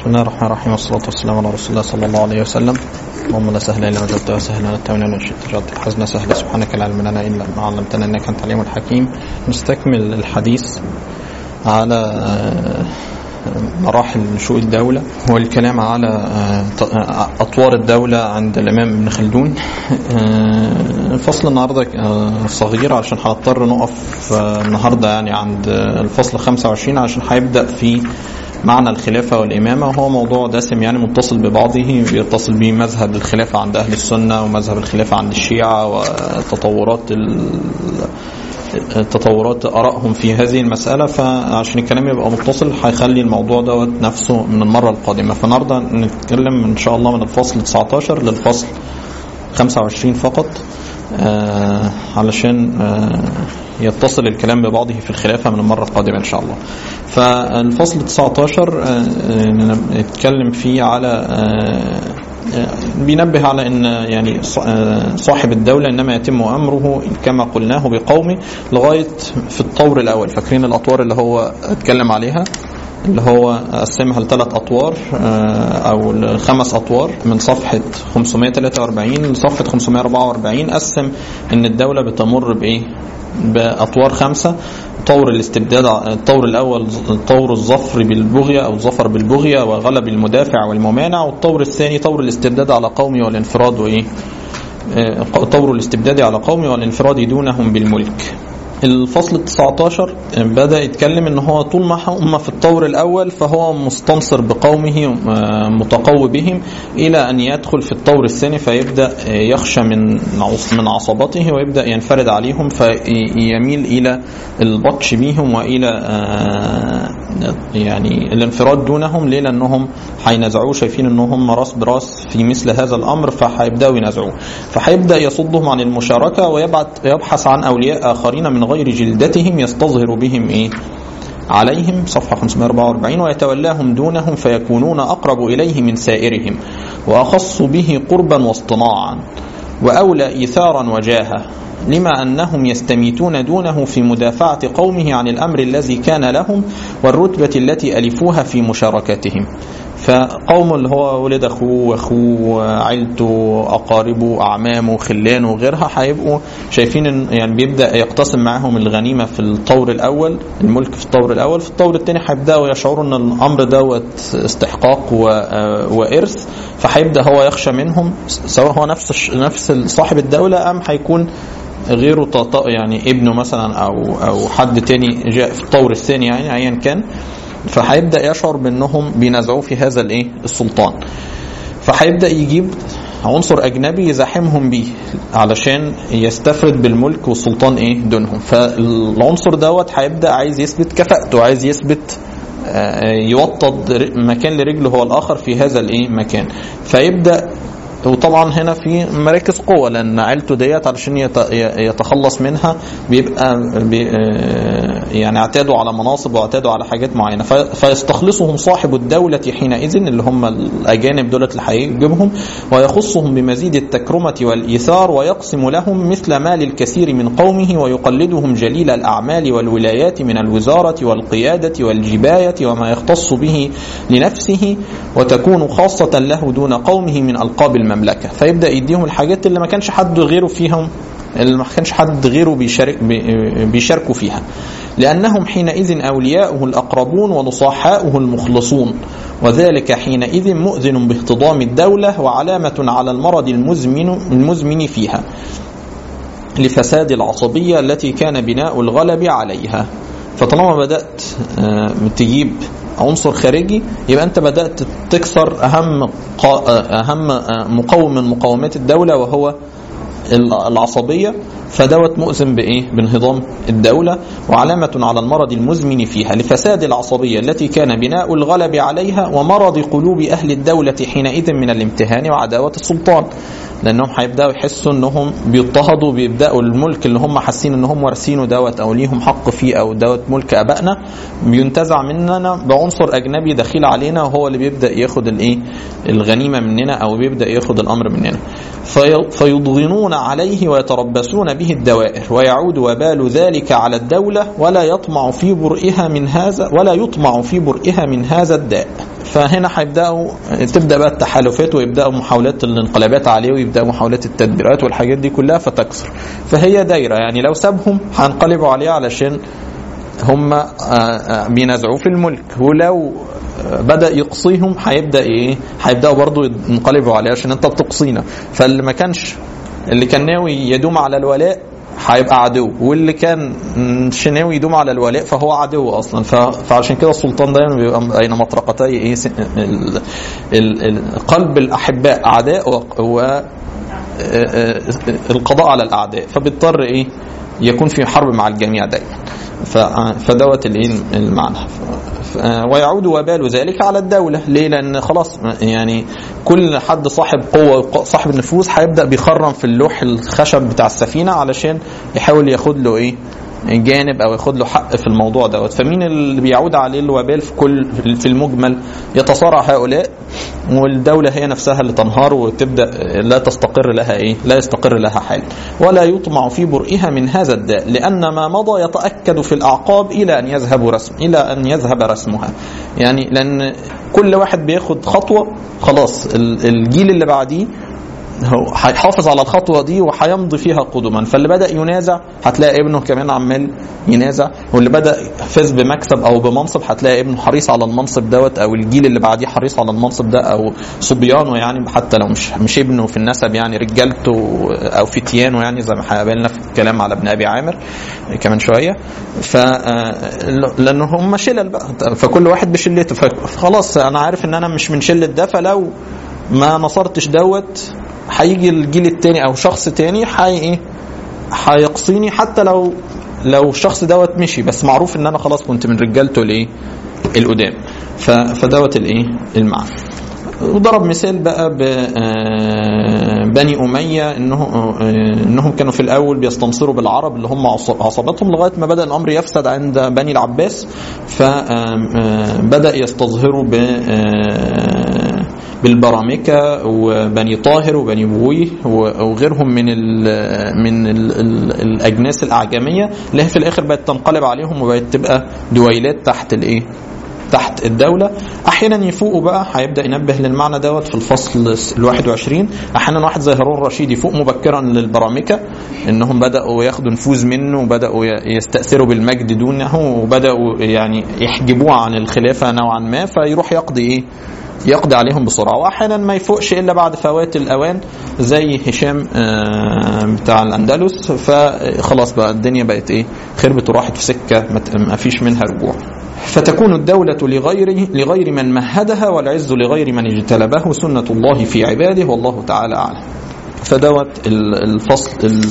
بسم الله الرحمن الرحيم والصلاة والسلام على رسول الله صلى الله عليه وسلم اللهم لا سهل إلا ما جعلته سهلا ولا تمنى من شئت جعلت الحزن سهلا سبحانك لا علم لنا إلا ما علمتنا إنك أنت العليم الحكيم نستكمل الحديث على آه، مراحل نشوء الدولة والكلام على آه، ط- آه، أطوار الدولة عند الإمام ابن خلدون آه، فصل النهاردة آه، صغير عشان هنضطر نقف آه، النهاردة يعني عند آه، الفصل 25 عشان هيبدأ في معنى الخلافة والإمامة وهو موضوع دسم يعني متصل ببعضه بيتصل به مذهب الخلافة عند أهل السنة ومذهب الخلافة عند الشيعة وتطورات ال... تطورات آرائهم في هذه المسألة فعشان الكلام يبقى متصل هيخلي الموضوع دوت نفسه من المرة القادمة فالنهاردة نتكلم إن شاء الله من الفصل 19 للفصل 25 فقط آه علشان آه يتصل الكلام ببعضه في الخلافة من المرة القادمة إن شاء الله فالفصل 19 آه آه، نتكلم فيه على آه آه، بينبه على ان يعني ص- آه، صاحب الدوله انما يتم امره كما قلناه بقومه لغايه في الطور الاول فاكرين الاطوار اللي هو اتكلم عليها اللي هو قسمها لثلاث اطوار آه، او لخمس اطوار من صفحه 543 لصفحه 544 قسم ان الدوله بتمر بايه؟ باطوار خمسه طور الاستبداد الطور الاول طور الظفر بالبغيه او الظفر بالبغيه وغلب المدافع والممانع والطور الثاني طور الاستبداد على قومي والانفراد وايه؟ آه، طور الاستبداد على قومي والانفراد دونهم بالملك الفصل ال 19 بدا يتكلم ان هو طول ما هم في الطور الاول فهو مستنصر بقومه آه، متقوي بهم الى ان يدخل في الطور الثاني فيبدا آه، يخشى من عص- من عصبته ويبدا ينفرد عليهم فيميل الى البطش بهم والى آه، يعني الانفراد دونهم ليه لانهم هينازعوه شايفين ان هم راس براس في مثل هذا الامر فهيبداوا ينازعوه فهيبدا يصدهم عن المشاركه ويبعث يبحث عن اولياء اخرين من غير جلدتهم يستظهر بهم ايه عليهم صفحة 544 ويتولاهم دونهم فيكونون أقرب إليه من سائرهم وأخص به قربا واصطناعا وأولى إيثارا وجاهة لما أنهم يستميتون دونه في مدافعة قومه عن الأمر الذي كان لهم والرتبة التي ألفوها في مشاركتهم فقوم اللي هو ولد اخوه واخوه عيلته اقاربه اعمامه خلانه وغيرها هيبقوا شايفين ان يعني بيبدا يقتسم معاهم الغنيمه في الطور الاول الملك في الطور الاول في الطور الثاني هيبداوا يشعروا ان الامر دوت استحقاق و- آه وارث فهيبدا هو يخشى منهم سواء هو نفس الش- نفس صاحب الدوله ام هيكون غيره تط- يعني ابنه مثلا او او حد تاني جاء في الطور الثاني يعني ايا كان فهيبدا يشعر بانهم بينازعوه في هذا الايه السلطان فهيبدا يجيب عنصر اجنبي يزاحمهم بيه علشان يستفرد بالملك والسلطان ايه دونهم فالعنصر دوت هيبدا عايز يثبت كفاءته عايز يثبت آه، يوطد ر- مكان لرجله هو الاخر في هذا الايه مكان فيبدا وطبعا هنا في مراكز قوة لأن عيلته ديت علشان يت- يتخلص منها بيبقى بي آه، يعني اعتادوا على مناصب واعتادوا على حاجات معينة ف- فيستخلصهم صاحب الدولة حينئذ اللي هم الأجانب دولة اللي هيجيبهم ويخصهم بمزيد التكرمة والإيثار ويقسم لهم مثل ما للكثير من قومه ويقلدهم جليل الأعمال والولايات من الوزارة والقيادة والجباية وما يختص به لنفسه وتكون خاصة له دون قومه من ألقاب المملكة فيبدأ يديهم الحاجات اللي ما كانش حد غيره فيهم اللي ما كانش حد غيره بيشارك بي- بيشاركوا فيها لأنهم حينئذ أولياؤه الأقربون ونصحاؤه المخلصون وذلك حينئذ مؤذن باهتضام الدولة وعلامة على المرض المزمن المزمن فيها لفساد العصبية التي كان بناء الغلب عليها فطالما بدأت آه، تجيب عنصر خارجي يبقى انت بدأت تكسر أهم قا- آه، أهم آه، مقوم من مقومات الدولة وهو العصبية فدوت مؤذن بإيه؟ بانهضام الدولة وعلامة على المرض المزمن فيها لفساد العصبية التي كان بناء الغلب عليها ومرض قلوب أهل الدولة حينئذ من الامتهان وعداوة السلطان لأنهم هيبدأوا يحسوا أنهم بيضطهدوا بيبدأوا الملك اللي هم حاسين أنهم وارثينه دوت أو ليهم حق فيه أو دوت ملك أبائنا بينتزع مننا بعنصر أجنبي دخيل علينا وهو اللي بيبدأ ياخد الإيه؟ الغنيمة مننا أو بيبدأ ياخد الأمر مننا في- فيضغنون عليه ويتربصون به هذه الدوائر ويعود وبال ذلك على الدولة ولا يطمع في برئها من هذا ولا يطمع في برئها من هذا الداء فهنا هيبداوا تبدا بقى التحالفات ويبداوا محاولات الانقلابات عليه ويبداوا محاولات التدبيرات والحاجات دي كلها فتكثر فهي دايره يعني لو سابهم هينقلبوا عليه علشان هم بينازعوه في الملك ولو بدا يقصيهم هيبدا ايه هيبداوا برضه ينقلبوا عليه عشان انت بتقصينا فاللي ما كانش اللي كان ناوي يدوم على الولاء هيبقى عدو واللي كان شناوي يدوم على الولاء فهو عدو اصلا فعشان كده السلطان دايما بيبقى بين مطرقتي ايه ال ال ال قلب الاحباء اعداء و القضاء على الاعداء فبيضطر ايه يكون في حرب مع الجميع دايما فدوت الايه المعنى ويعود وبال ذلك على الدولة ليه لأن خلاص يعني كل حد صاحب قوة صاحب نفوذ هيبدأ بيخرم في اللوح الخشب بتاع السفينة علشان يحاول ياخد له ايه جانب او ياخد له حق في الموضوع دوت فمين اللي بيعود عليه الوبال في كل في المجمل يتصارع هؤلاء والدوله هي نفسها اللي تنهار وتبدا لا تستقر لها ايه لا يستقر لها حال ولا يطمع في برئها من هذا الداء لان ما مضى يتاكد في الاعقاب الى ان يذهب رسم الى ان يذهب رسمها يعني لان كل واحد بياخد خطوه خلاص الجيل اللي بعديه هو هيحافظ على الخطوه دي وهيمضي فيها قدما فاللي بدا ينازع هتلاقي ابنه كمان عمال ينازع واللي بدا فاز بمكسب او بمنصب هتلاقي ابنه حريص على المنصب دوت او الجيل اللي بعديه حريص على المنصب ده او صبيانه يعني حتى لو مش مش ابنه في النسب يعني رجالته او فتيانه يعني زي ما هيقابلنا في الكلام على ابن ابي عامر كمان شويه ف لان هم شلل بقى فكل واحد بشلته فخلاص انا عارف ان انا مش من شله ده فلو ما نصرتش دوت هيجي الجيل التاني او شخص تاني حي ايه هيقصيني حتى لو لو الشخص دوت مشي بس معروف ان انا خلاص كنت من رجالته الايه القدام فدوت الايه المعنى وضرب مثال بقى بني أمية إنه إنهم كانوا في الأول بيستنصروا بالعرب اللي هم عصبتهم لغاية ما بدأ الأمر يفسد عند بني العباس فبدأ يستظهروا ب بالبرامكة وبني طاهر وبني بويه وغيرهم من ال من ال ال الاجناس الاعجميه اللي هي في الاخر بقت تنقلب عليهم وبقت تبقى دويلات تحت الايه؟ تحت الدولة أحيانا يفوقوا بقى هيبدأ ينبه للمعنى دوت في الفصل ال 21 أحيانا واحد زي هارون الرشيد يفوق مبكرا للبرامكة إنهم بدأوا ياخدوا نفوذ منه وبدأوا يستأثروا بالمجد دونه وبدأوا يعني يحجبوه عن الخلافة نوعا ما فيروح يقضي إيه؟ يقضي عليهم بسرعه واحيانا ما يفوقش الا بعد فوات الاوان زي هشام بتاع الاندلس فخلاص بقى الدنيا بقت ايه خربت وراحت في سكه ما فيش منها رجوع فتكون الدولة لغير لغير من مهدها والعز لغير من اجتلبه سنة الله في عباده والله تعالى أعلم. فدوت الفصل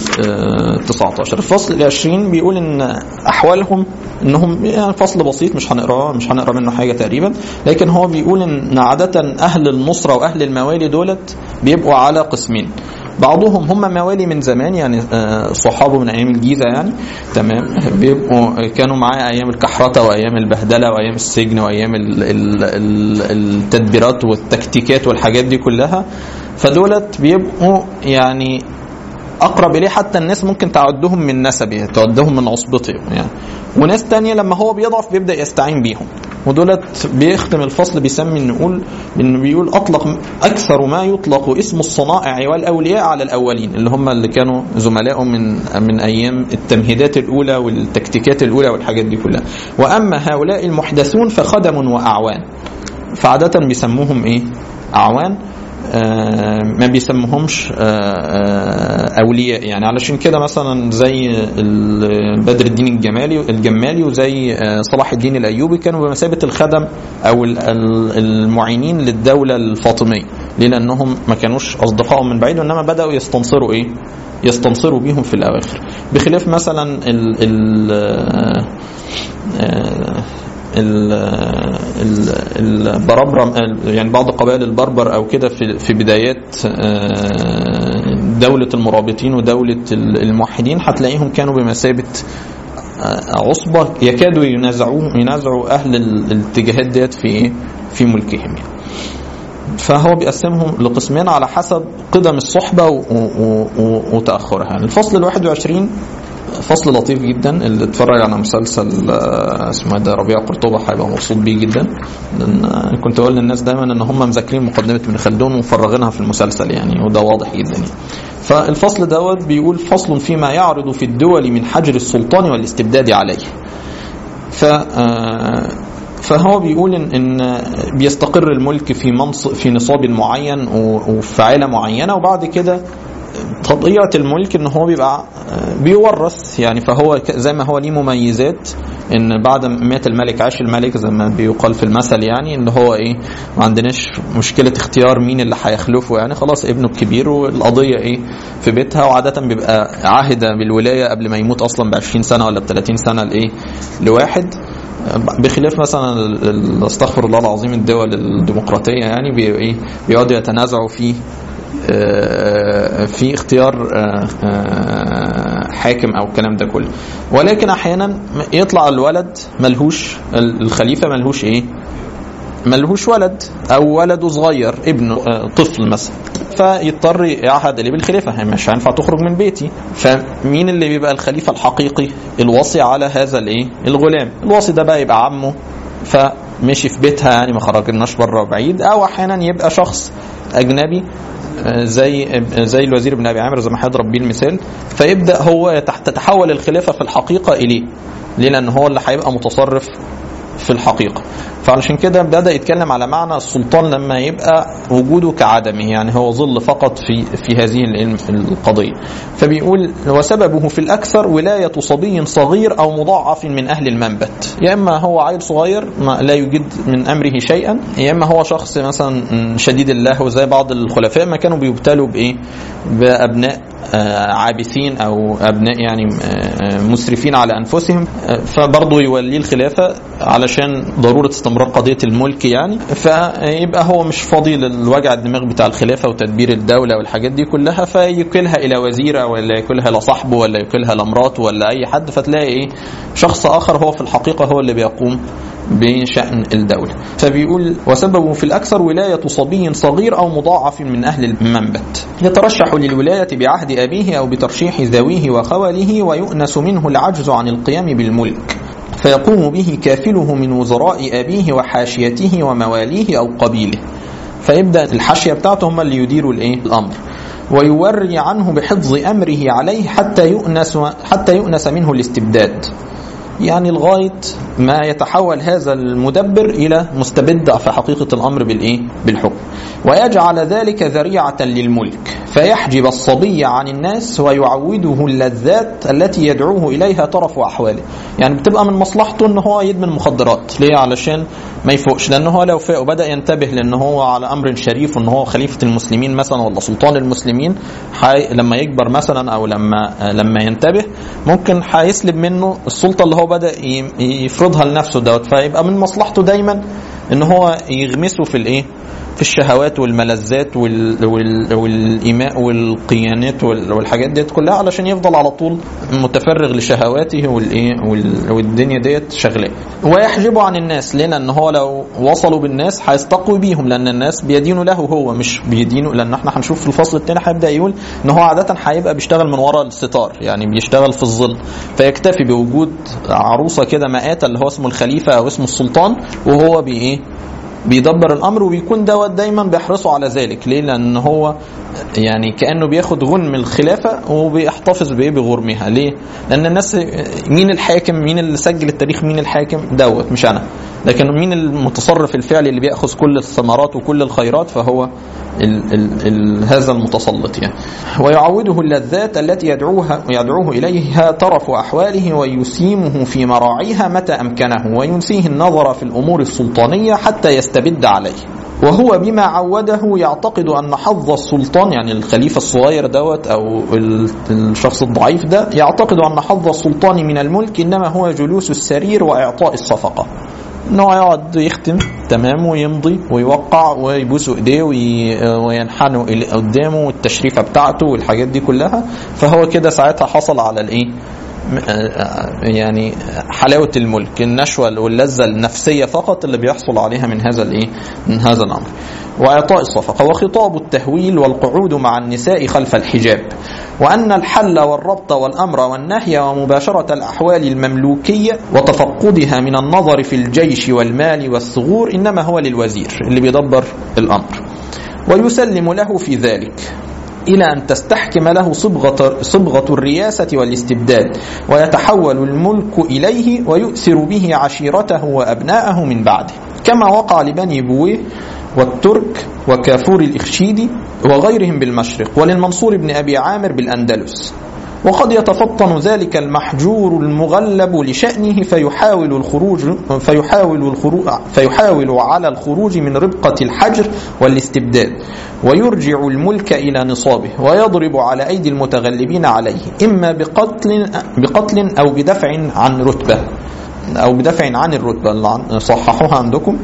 ال 19 الفصل ال 20 بيقول ان احوالهم انهم يعني فصل بسيط مش هنقراه مش هنقرا منه حاجه تقريبا لكن هو بيقول ان عاده اهل النصره واهل الموالي دولت بيبقوا على قسمين بعضهم هم موالي من زمان يعني صحابه من ايام الجيزه يعني تمام بيبقوا كانوا معاه ايام الكحرته وايام البهدله وايام السجن وايام ال ال ال التدبيرات والتكتيكات والحاجات دي كلها فدولت بيبقوا يعني اقرب اليه حتى الناس ممكن تعدهم من نسبه تعدهم من عصبته يعني وناس تانية لما هو بيضعف بيبدا يستعين بيهم ودولت بيختم الفصل بيسمي نقول انه بيقول اطلق اكثر ما يطلق اسم الصنائع والاولياء على الاولين اللي هم اللي كانوا زملائه من من ايام التمهيدات الاولى والتكتيكات الاولى والحاجات دي كلها واما هؤلاء المحدثون فخدم واعوان فعاده بيسموهم ايه اعوان آه ما بيسموهمش آه آه اولياء يعني علشان كده مثلا زي بدر الدين الجمالي الجمالي وزي صلاح الدين الايوبي كانوا بمثابه الخدم او المعينين للدوله الفاطميه ليه لانهم ما كانوش اصدقائهم من بعيد وانما بداوا يستنصروا ايه يستنصروا بيهم في الاواخر بخلاف مثلا ال ال البربر يعني بعض قبائل البربر او كده في في بدايات دوله المرابطين ودوله الموحدين هتلاقيهم كانوا بمثابه عصبه يكادوا ينازعوا ينازعوا اهل الاتجاهات ديت في في ملكهم يعني. فهو بيقسمهم لقسمين على حسب قدم الصحبة و- و- و- وتأخرها الفصل الواحد وعشرين فصل لطيف جدا اللي اتفرج على مسلسل آه، اسمه إيه ده ربيع قرطبة هيبقى مبسوط بيه جدا لان آه، كنت اقول للناس دايما ان هم مذاكرين مقدمه ابن خلدون ومفرغينها في المسلسل يعني وده واضح جدا يعني. فالفصل دوت بيقول فصل فيما يعرض في الدول من حجر السلطان والاستبداد عليه ف آه، فهو بيقول ان ان بيستقر الملك في منصب في نصاب معين و- وفي عائله معينه وبعد كده طبيعه الملك ان هو بيبقى آه، بيورث يعني فهو ك- زي ما هو ليه مميزات ان بعد ما مات الملك عاش الملك زي ما بيقال في المثل يعني ان هو ايه ما عندناش مشكله اختيار مين اللي هيخلفه يعني خلاص ابنه الكبير والقضيه ايه في بيتها وعاده بيبقى عهد بالولايه قبل ما يموت اصلا ب 20 سنه ولا ب 30 سنه لايه لواحد بخلاف مثلا ال- ال- استغفر الله العظيم الدول الديمقراطيه يعني بي ايه بيقعدوا يتنازعوا في آه، في اختيار آه، آه، حاكم او الكلام ده كله ولكن احيانا يطلع الولد ملهوش الخليفه ملهوش ايه ملهوش ولد او ولده صغير ابنه آه، طفل مثلا فيضطر يعهد اليه بالخلافه هي مش هينفع تخرج من بيتي فمين اللي بيبقى الخليفه الحقيقي الوصي على هذا الايه الغلام الوصي ده بقى يبقى عمه فمشي في بيتها يعني ما خرجناش بره بعيد او احيانا يبقى شخص اجنبي آه، زي زي الوزير ابن ابي عامر زي ما هيضرب بيه المثال فيبدا هو تح- تتحول الخلافه في الحقيقه اليه ليه لان هو اللي هيبقى متصرف في الحقيقة فعلشان كده بدأ يتكلم على معنى السلطان لما يبقى وجوده كعدمه يعني هو ظل فقط في في هذه ال- القضية فبيقول وسببه في الأكثر ولاية صبي صغير أو مضاعف من أهل المنبت يا إما هو عيل صغير ما لا يجد من أمره شيئا يا إما هو شخص مثلا شديد اللهو زي بعض الخلفاء ما كانوا بيبتلوا بإيه بأبناء آه، عابثين او ابناء يعني آه، مسرفين على انفسهم آه، فبرضه يوليه الخلافه علشان ضروره استمرار قضيه الملك يعني فيبقى هو مش فاضي للوجع الدماغ بتاع الخلافه وتدبير الدوله والحاجات دي كلها فيكلها الى وزيره ولا يكلها لصاحبه ولا يكلها لمراته ولا اي حد فتلاقي ايه شخص اخر هو في الحقيقه هو اللي بيقوم بشأن الدولة فبيقول وسببه في الأكثر ولاية صبي صغير أو مضاعف من أهل المنبت يترشح للولاية بعهد أبيه أو بترشيح ذويه وخوله ويؤنس منه العجز عن القيام بالملك فيقوم به كافله من وزراء أبيه وحاشيته ومواليه أو قبيله فيبدأ الحاشية بتاعته هم اللي يديروا الإيه؟ الأمر ويوري عنه بحفظ أمره عليه حتى يؤنس حتى يؤنس منه الاستبداد يعني لغايه ما يتحول هذا المدبر الى مستبد في حقيقه الامر بالايه؟ بالحكم. ويجعل ذلك ذريعه للملك فيحجب الصبي عن الناس ويعوده اللذات التي يدعوه اليها طرف احواله. يعني بتبقى من مصلحته ان هو يدمن مخدرات، ليه؟ علشان ما يفوقش لان هو لو فاق وبدا ينتبه لان هو على امر شريف وان هو خليفه المسلمين مثلا ولا سلطان المسلمين حي... لما يكبر مثلا او لما لما ينتبه ممكن هيسلب منه السلطه اللي هو بدا ي- يفرضها لنفسه دوت فيبقى من مصلحته دايما ان هو يغمسه في الايه في الشهوات والملذات وال... وال... والايماء والقيانات وال... والحاجات ديت كلها علشان يفضل على طول متفرغ لشهواته والايه وال... والدنيا ديت شغلاه ويحجبه عن الناس ليه لان هو لو وصلوا بالناس هيستقوي بيهم لان الناس بيدينوا له هو مش بيدينوا لان احنا هنشوف في الفصل الثاني هيبدا يقول ان هو عاده هيبقى بيشتغل من وراء الستار يعني بيشتغل في الظل فيكتفي بوجود عروسه كده مآتة اللي هو اسمه الخليفه او اسمه السلطان وهو بايه بيدبر الامر وبيكون دوت دايما بيحرصوا على ذلك ليه لان هو يعني كانه بياخد غنم الخلافه وبيحتفظ بايه بغرمها ليه لان الناس مين الحاكم مين اللي سجل التاريخ مين الحاكم دوت مش انا لكن مين المتصرف الفعلي اللي بياخذ كل الثمرات وكل الخيرات فهو ال ال ال هذا المتسلط يعني ويعوده اللذات التي يدعوها يدعوه اليها طرف احواله ويسيمه في مراعيها متى امكنه وينسيه النظر في الامور السلطانيه حتى يستبد عليه وهو بما عوده يعتقد ان حظ السلطان يعني الخليفه الصغير دوت او ال- الشخص الضعيف ده يعتقد ان حظ السلطان من الملك انما هو جلوس السرير واعطاء الصفقه ان هو يقعد يختم تمام ويمضي ويوقع ويبوسوا ايديه وي- وينحنوا إلى- قدامه والتشريفه بتاعته والحاجات دي كلها فهو كده ساعتها حصل على الايه؟ يعني حلاوه الملك النشوه واللذه النفسيه فقط اللي بيحصل عليها من هذا الايه من هذا الامر واعطاء الصفقه وخطاب التهويل والقعود مع النساء خلف الحجاب وان الحل والربط والامر والنهي ومباشره الاحوال المملوكيه وتفقدها من النظر في الجيش والمال والثغور انما هو للوزير اللي بيدبر الامر ويسلم له في ذلك إلى أن تستحكم له صبغة, صبغة الرياسة والاستبداد ويتحول الملك إليه ويؤثر به عشيرته وأبناءه من بعده كما وقع لبني بويه والترك وكافور الإخشيدي وغيرهم بالمشرق وللمنصور بن أبي عامر بالأندلس وقد يتفطن ذلك المحجور المغلب لشأنه فيحاول الخروج فيحاول الخروج فيحاول على الخروج من ربقة الحجر والاستبداد ويرجع الملك إلى نصابه ويضرب على أيدي المتغلبين عليه إما بقتل بقتل أو بدفع عن رتبة أو بدفع عن الرتبة اللي صححوها عندكم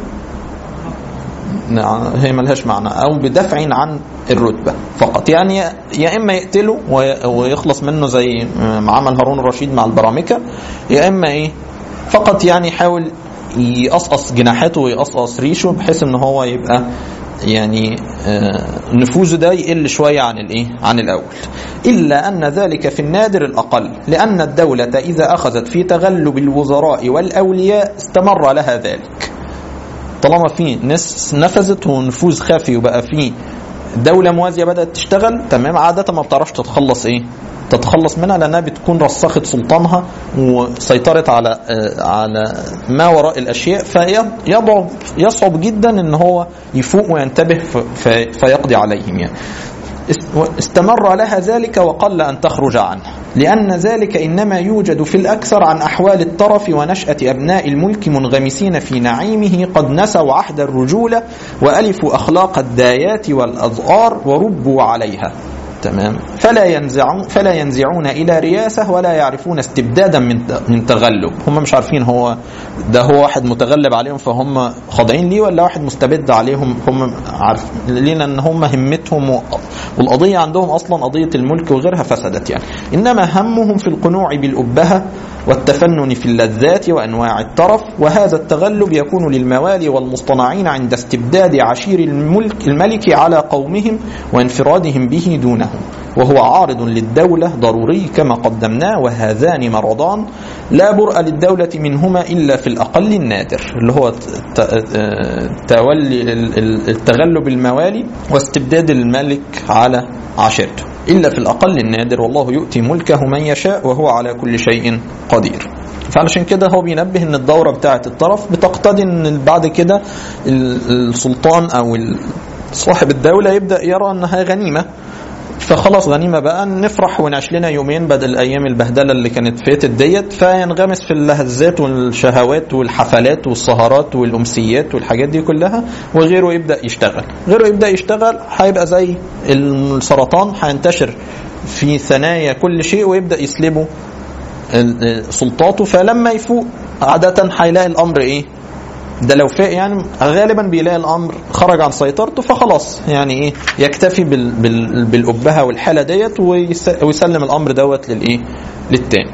هي ملهاش معنى او بدفع عن الرتبه فقط يعني يا اما يقتله ويخلص منه زي ما عمل هارون الرشيد مع البرامكه يا اما ايه فقط يعني يحاول يقصقص جناحاته ويقصقص ريشه بحيث ان هو يبقى يعني نفوذه ده يقل شوية عن الايه عن الاول الا ان ذلك في النادر الاقل لان الدولة اذا اخذت في تغلب الوزراء والاولياء استمر لها ذلك طالما في ناس نفذت ونفوذ خافي وبقى في دولة موازية بدأت تشتغل تمام عادة ما بتعرفش تتخلص ايه تتخلص منها لانها بتكون رسخت سلطانها وسيطرت على على ما وراء الاشياء فيضعف يصعب جدا ان هو يفوق وينتبه فيقضي عليهم يعني استمر لها ذلك وقل ان تخرج عنه لأن ذلك إنما يوجد في الأكثر عن أحوال الطرف ونشأة أبناء الملك منغمسين في نعيمه قد نسوا عهد الرجولة وألفوا أخلاق الدايات والأذعار وربوا عليها تمام فلا ينزعون فلا ينزعون الى رياسه ولا يعرفون استبدادا من من تغلب هم مش عارفين هو ده هو واحد متغلب عليهم فهم خاضعين ليه ولا واحد مستبد عليهم هم عارف لينا ان هم همتهم والقضيه عندهم اصلا قضيه الملك وغيرها فسدت يعني انما همهم في القنوع بالابهه والتفنن في اللذات وانواع الترف وهذا التغلب يكون للموالي والمصطنعين عند استبداد عشير الملك الملك على قومهم وانفرادهم به دونهم وهو عارض للدولة ضروري كما قدمناه وهذان مرضان لا برء للدولة منهما إلا في الأقل النادر اللي هو تولي التغلب الموالي واستبداد الملك على عشيرته إلا في الأقل النادر والله يؤتي ملكه من يشاء وهو على كل شيء قدير فعلشان كده هو بينبه ان الدورة بتاعة الطرف بتقتضي ان بعد كده السلطان او صاحب الدولة يبدأ يرى انها غنيمة فخلاص غنيمه بقى نفرح ونعيش لنا يومين بدل ايام البهدله اللي كانت فاتت ديت فينغمس في اللهزات والشهوات والحفلات والسهرات والامسيات والحاجات دي كلها وغيره يبدا يشتغل غيره يبدا يشتغل هيبقى زي السرطان هينتشر في ثنايا كل شيء ويبدا يسلبه سلطاته فلما يفوق عاده هيلاقي الامر ايه ده لو فاق يعني غالبا بيلاقي الامر خرج عن سيطرته فخلاص يعني ايه يكتفي بال بال بالابهه والحاله ديت ويسلم الامر دوت للايه للتاني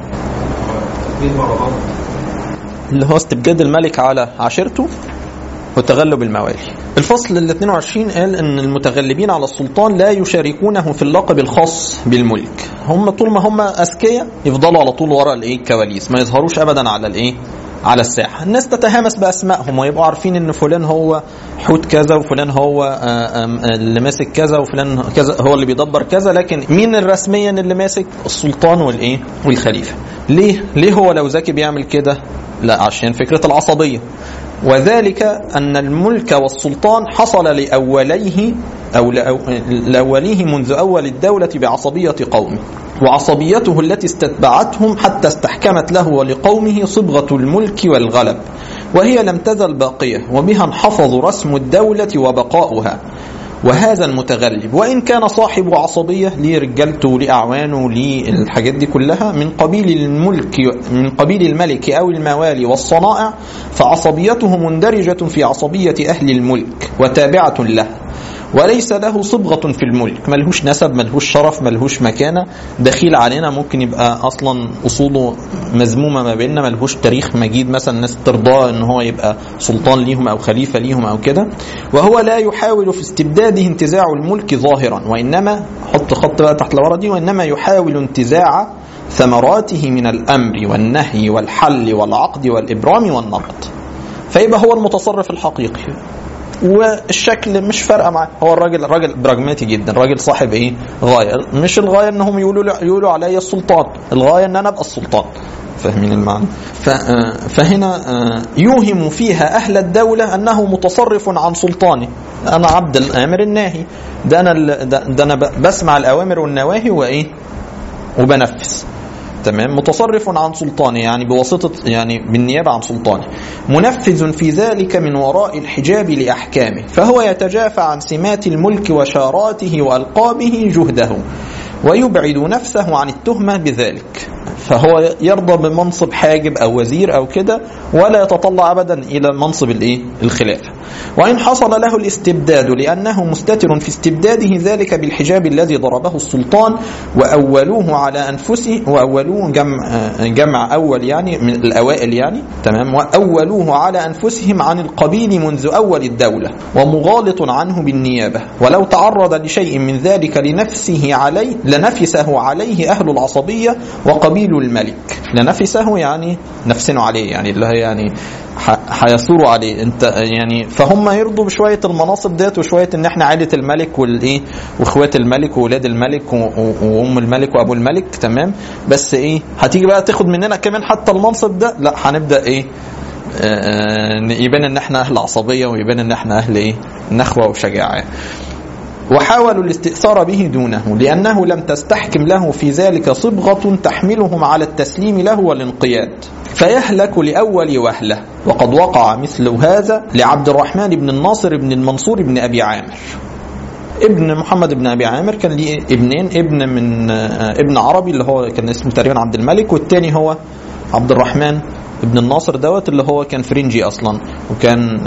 اللي هو استبجاد الملك على عشيرته وتغلب الموالي الفصل ال 22 قال ان المتغلبين على السلطان لا يشاركونه في اللقب الخاص بالملك هم طول ما هم اذكياء يفضلوا على طول ورا الايه الكواليس ما يظهروش ابدا على الايه على الساحه الناس تتهامس باسمائهم ويبقوا عارفين ان فلان هو حوت كذا وفلان هو اللي ماسك كذا وفلان كذا هو اللي بيدبر كذا لكن مين رسميا اللي ماسك السلطان والايه والخليفه ليه ليه هو لو ذكي بيعمل كده لا عشان فكره العصبيه وذلك أن الملك والسلطان حصل لأوليه أو لأوليه منذ أول الدولة بعصبية قومه وعصبيته التي استتبعتهم حتى استحكمت له ولقومه صبغة الملك والغلب وهي لم تزل باقية وبها انحفظ رسم الدولة وبقاؤها وهذا المتغلب وإن كان صاحب عصبية ليه رجالته ليه أعوانه ليه الحاجات دي كلها من قبيل الملك من قبيل الملك أو الموالي والصنائع فعصبيته مندرجة في عصبية أهل الملك وتابعة له وليس له صبغة في الملك ملهوش نسب ملهوش شرف ملهوش مكانة دخيل علينا ممكن يبقى أصلا أصوله مذمومة ما بيننا ملهوش تاريخ مجيد مثلا الناس ترضاه إن هو يبقى سلطان ليهم أو خليفة ليهم أو كده وهو لا يحاول في استبداده انتزاع الملك ظاهرا وإنما حط خط بقى تحت الورا دي وإنما يحاول انتزاع ثمراته من الأمر والنهي والحل والعقد والإبرام والنقد فيبقى هو المتصرف الحقيقي والشكل مش فارقه معاه هو الراجل راجل براجماتي جدا راجل صاحب ايه غايه مش الغايه انهم يقولوا يقولوا عليا السلطان الغايه ان انا ابقى السلطان فاهمين المعنى فهنا يوهم فيها اهل الدوله انه متصرف عن سلطانه انا عبد الامر الناهي ده انا ده انا بسمع الاوامر والنواهي وايه وبنفذ تمام متصرف عن سلطانه يعني بواسطة يعني بالنيابة عن سلطانه منفذ في ذلك من وراء الحجاب لأحكامه فهو يتجافى عن سمات الملك وشاراته وألقابه جهده ويبعد نفسه عن التهمة بذلك فهو يرضى بمنصب حاجب أو وزير أو كده ولا يتطلع أبدا إلى منصب الإيه؟ الخلافة وإن حصل له الاستبداد لأنه مستتر في استبداده ذلك بالحجاب الذي ضربه السلطان وأولوه على أنفسه وأولوه جمع, جمع أول يعني من الأوائل يعني تمام وأولوه على أنفسهم عن القبيل منذ أول الدولة ومغالط عنه بالنيابة ولو تعرض لشيء من ذلك لنفسه عليه لنفسه عليه أهل العصبية وقبيل الملك لنفسه يعني نفسنا عليه يعني اللي هي يعني هيثوروا عليه انت يعني فهم يرضوا بشويه المناصب ديت وشويه ان احنا عائله الملك والايه واخوات الملك واولاد الملك وام الملك وابو الملك تمام بس ايه هتيجي بقى تاخد مننا كمان حتى المنصب ده لا هنبدا ايه يبان ان احنا اهل عصبيه ويبان ان احنا اهل ايه نخوه وشجاعه وحاولوا الاستئثار به دونه لأنه لم تستحكم له في ذلك صبغة تحملهم على التسليم له والانقياد فيهلك لأول وهلة وقد وقع مثل هذا لعبد الرحمن بن الناصر بن المنصور بن أبي عامر ابن محمد بن ابي عامر كان ليه ابنين ابن من ابن عربي اللي هو كان اسمه تقريبا عبد الملك والتاني هو عبد الرحمن ابن الناصر دوت اللي هو كان فرنجي اصلا وكان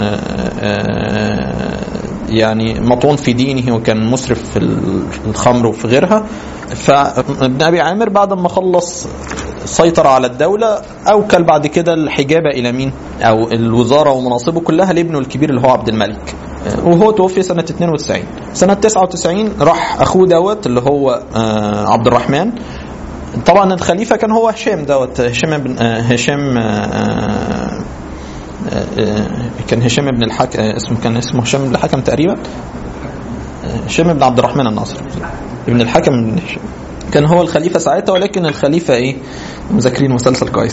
يعني مطعون في دينه وكان مسرف في الخمر وفي غيرها فابن ابي عامر بعد ما خلص سيطر على الدولة أوكل بعد كده الحجابة إلى مين؟ أو الوزارة ومناصبه كلها لابنه الكبير اللي هو عبد الملك وهو توفي سنة 92 سنة 99 راح أخوه دوت اللي هو عبد الرحمن طبعا الخليفة كان هو هشام دوت هشام بن هشام كان هشام بن الحكم اسمه كان اسمه هشام بن الحكم تقريبا هشام بن عبد الرحمن الناصر ابن الحكم بن هشام كان هو الخليفه ساعتها ولكن الخليفه ايه مذاكرين مسلسل كويس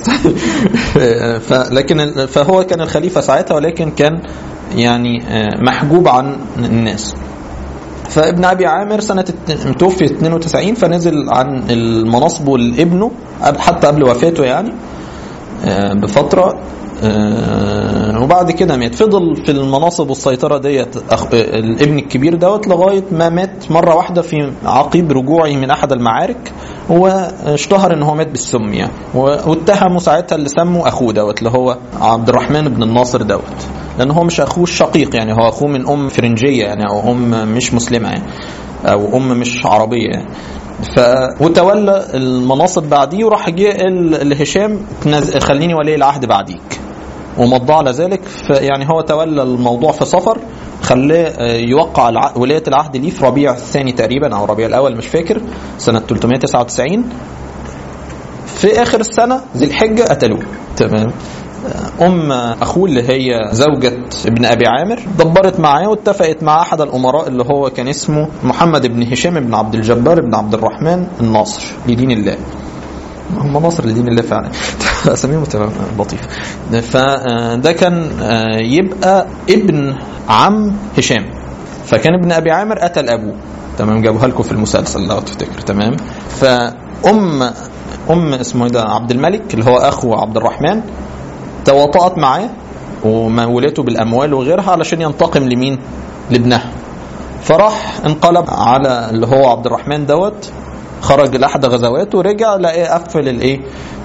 فلكن فهو كان الخليفه ساعتها ولكن كان يعني محجوب عن الناس فابن ابي عامر سنه توفي 92 فنزل عن المناصب لابنه حتى قبل وفاته يعني بفتره وبعد كده مات فضل في المناصب والسيطرة ديت الابن الكبير دوت لغاية ما مات مرة واحدة في عقيب رجوعه من أحد المعارك واشتهر ان هو مات بالسم يعني واتهموا ساعتها اللي سموا اخوه دوت اللي هو عبد الرحمن بن الناصر دوت لان هو مش اخوه الشقيق يعني هو اخوه من ام فرنجيه يعني او ام مش مسلمه يعني او ام مش عربيه يعني ف وتولى المناصب بعديه وراح جه لهشام خليني ولي العهد بعديك ومضى على ذلك يعني هو تولى الموضوع في سفر خلاه يوقع الع... ولايه العهد ليه في ربيع الثاني تقريبا او ربيع الاول مش فاكر سنه 399 في اخر السنه ذي الحجه قتلوه تمام ام اخوه اللي هي زوجة ابن ابي عامر دبرت معاه واتفقت مع احد الامراء اللي هو كان اسمه محمد بن هشام بن عبد الجبار بن عبد الرحمن الناصر لدين الله هم ناصر لدين الله فعلا اساميهم لطيفه فده كان يبقى ابن عم هشام فكان ابن ابي عامر قتل ابوه تمام جابوها لكم في المسلسل لو تفتكر تمام فام ام اسمه ده عبد الملك اللي هو اخو عبد الرحمن تواطأت معاه ومولته بالاموال وغيرها علشان ينتقم لمين؟ لابنها فراح انقلب على اللي هو عبد الرحمن دوت خرج لاحد غزواته ورجع لقى قفل الايه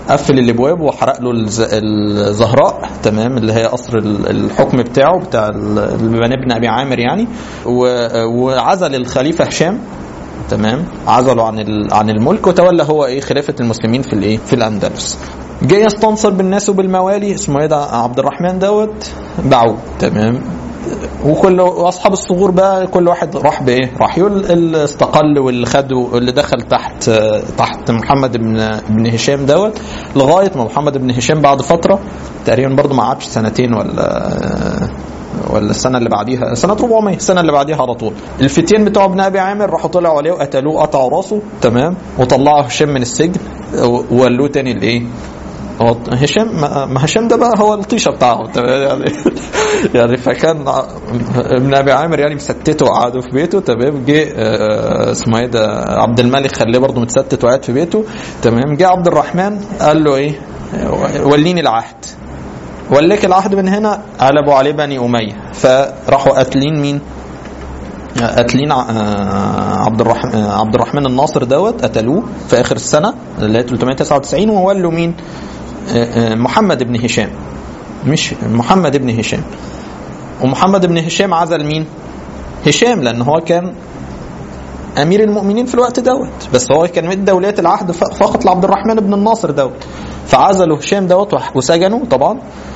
قفل الابواب وحرق له الز- الزهراء تمام اللي هي قصر ال- الحكم بتاعه بتاع ال- بني ابن ابي عامر يعني و- وعزل الخليفه هشام تمام عزله عن ال- عن الملك وتولى هو ايه خلافه المسلمين في الايه في الاندلس جاي يستنصر بالناس وبالموالي اسمه ايه ده عبد الرحمن دوت باعوه تمام وكل واصحاب الثغور بقى كل واحد راح بايه؟ راح يقول اللي استقل واللي خد اللي دخل تحت تحت محمد بن بن هشام دوت لغايه ما محمد بن هشام بعد فتره تقريبا برضه ما قعدش سنتين ولا ولا السنه اللي بعديها سنه 400 السنه اللي بعديها على طول الفتيان بتوع ابن ابي عامر راحوا طلعوا عليه وقتلوه قطعوا راسه تمام وطلعوا هشام من السجن وولوه تاني الايه هو هشام ما ما هشام ده بقى هو الطيشه بتاعهم تمام يعني يعني فكان ع- ابن ابي عامر يعني مستته وقعدوا في بيته تمام جه آه، اسمه ايه ده عبد الملك خليه برضه متستت وقاعد في بيته تمام جه عبد الرحمن قال له ايه وليني العهد وليك العهد من هنا قلبوا عليه بني اميه فراحوا قاتلين مين؟ قاتلين ع- آه، عبد الرحمن عبد الرحمن الناصر دوت قتلوه في اخر السنه اللي هي 399 وولوا مين؟ آه، آه، محمد بن هشام مش محمد بن هشام ومحمد بن هشام عزل مين؟ هشام لان هو كان امير المؤمنين في الوقت دوت بس هو كان مدى ولايه العهد ف- فقط لعبد الرحمن بن الناصر دوت فعزلوا هشام دوت وح- وسجنوا طبعا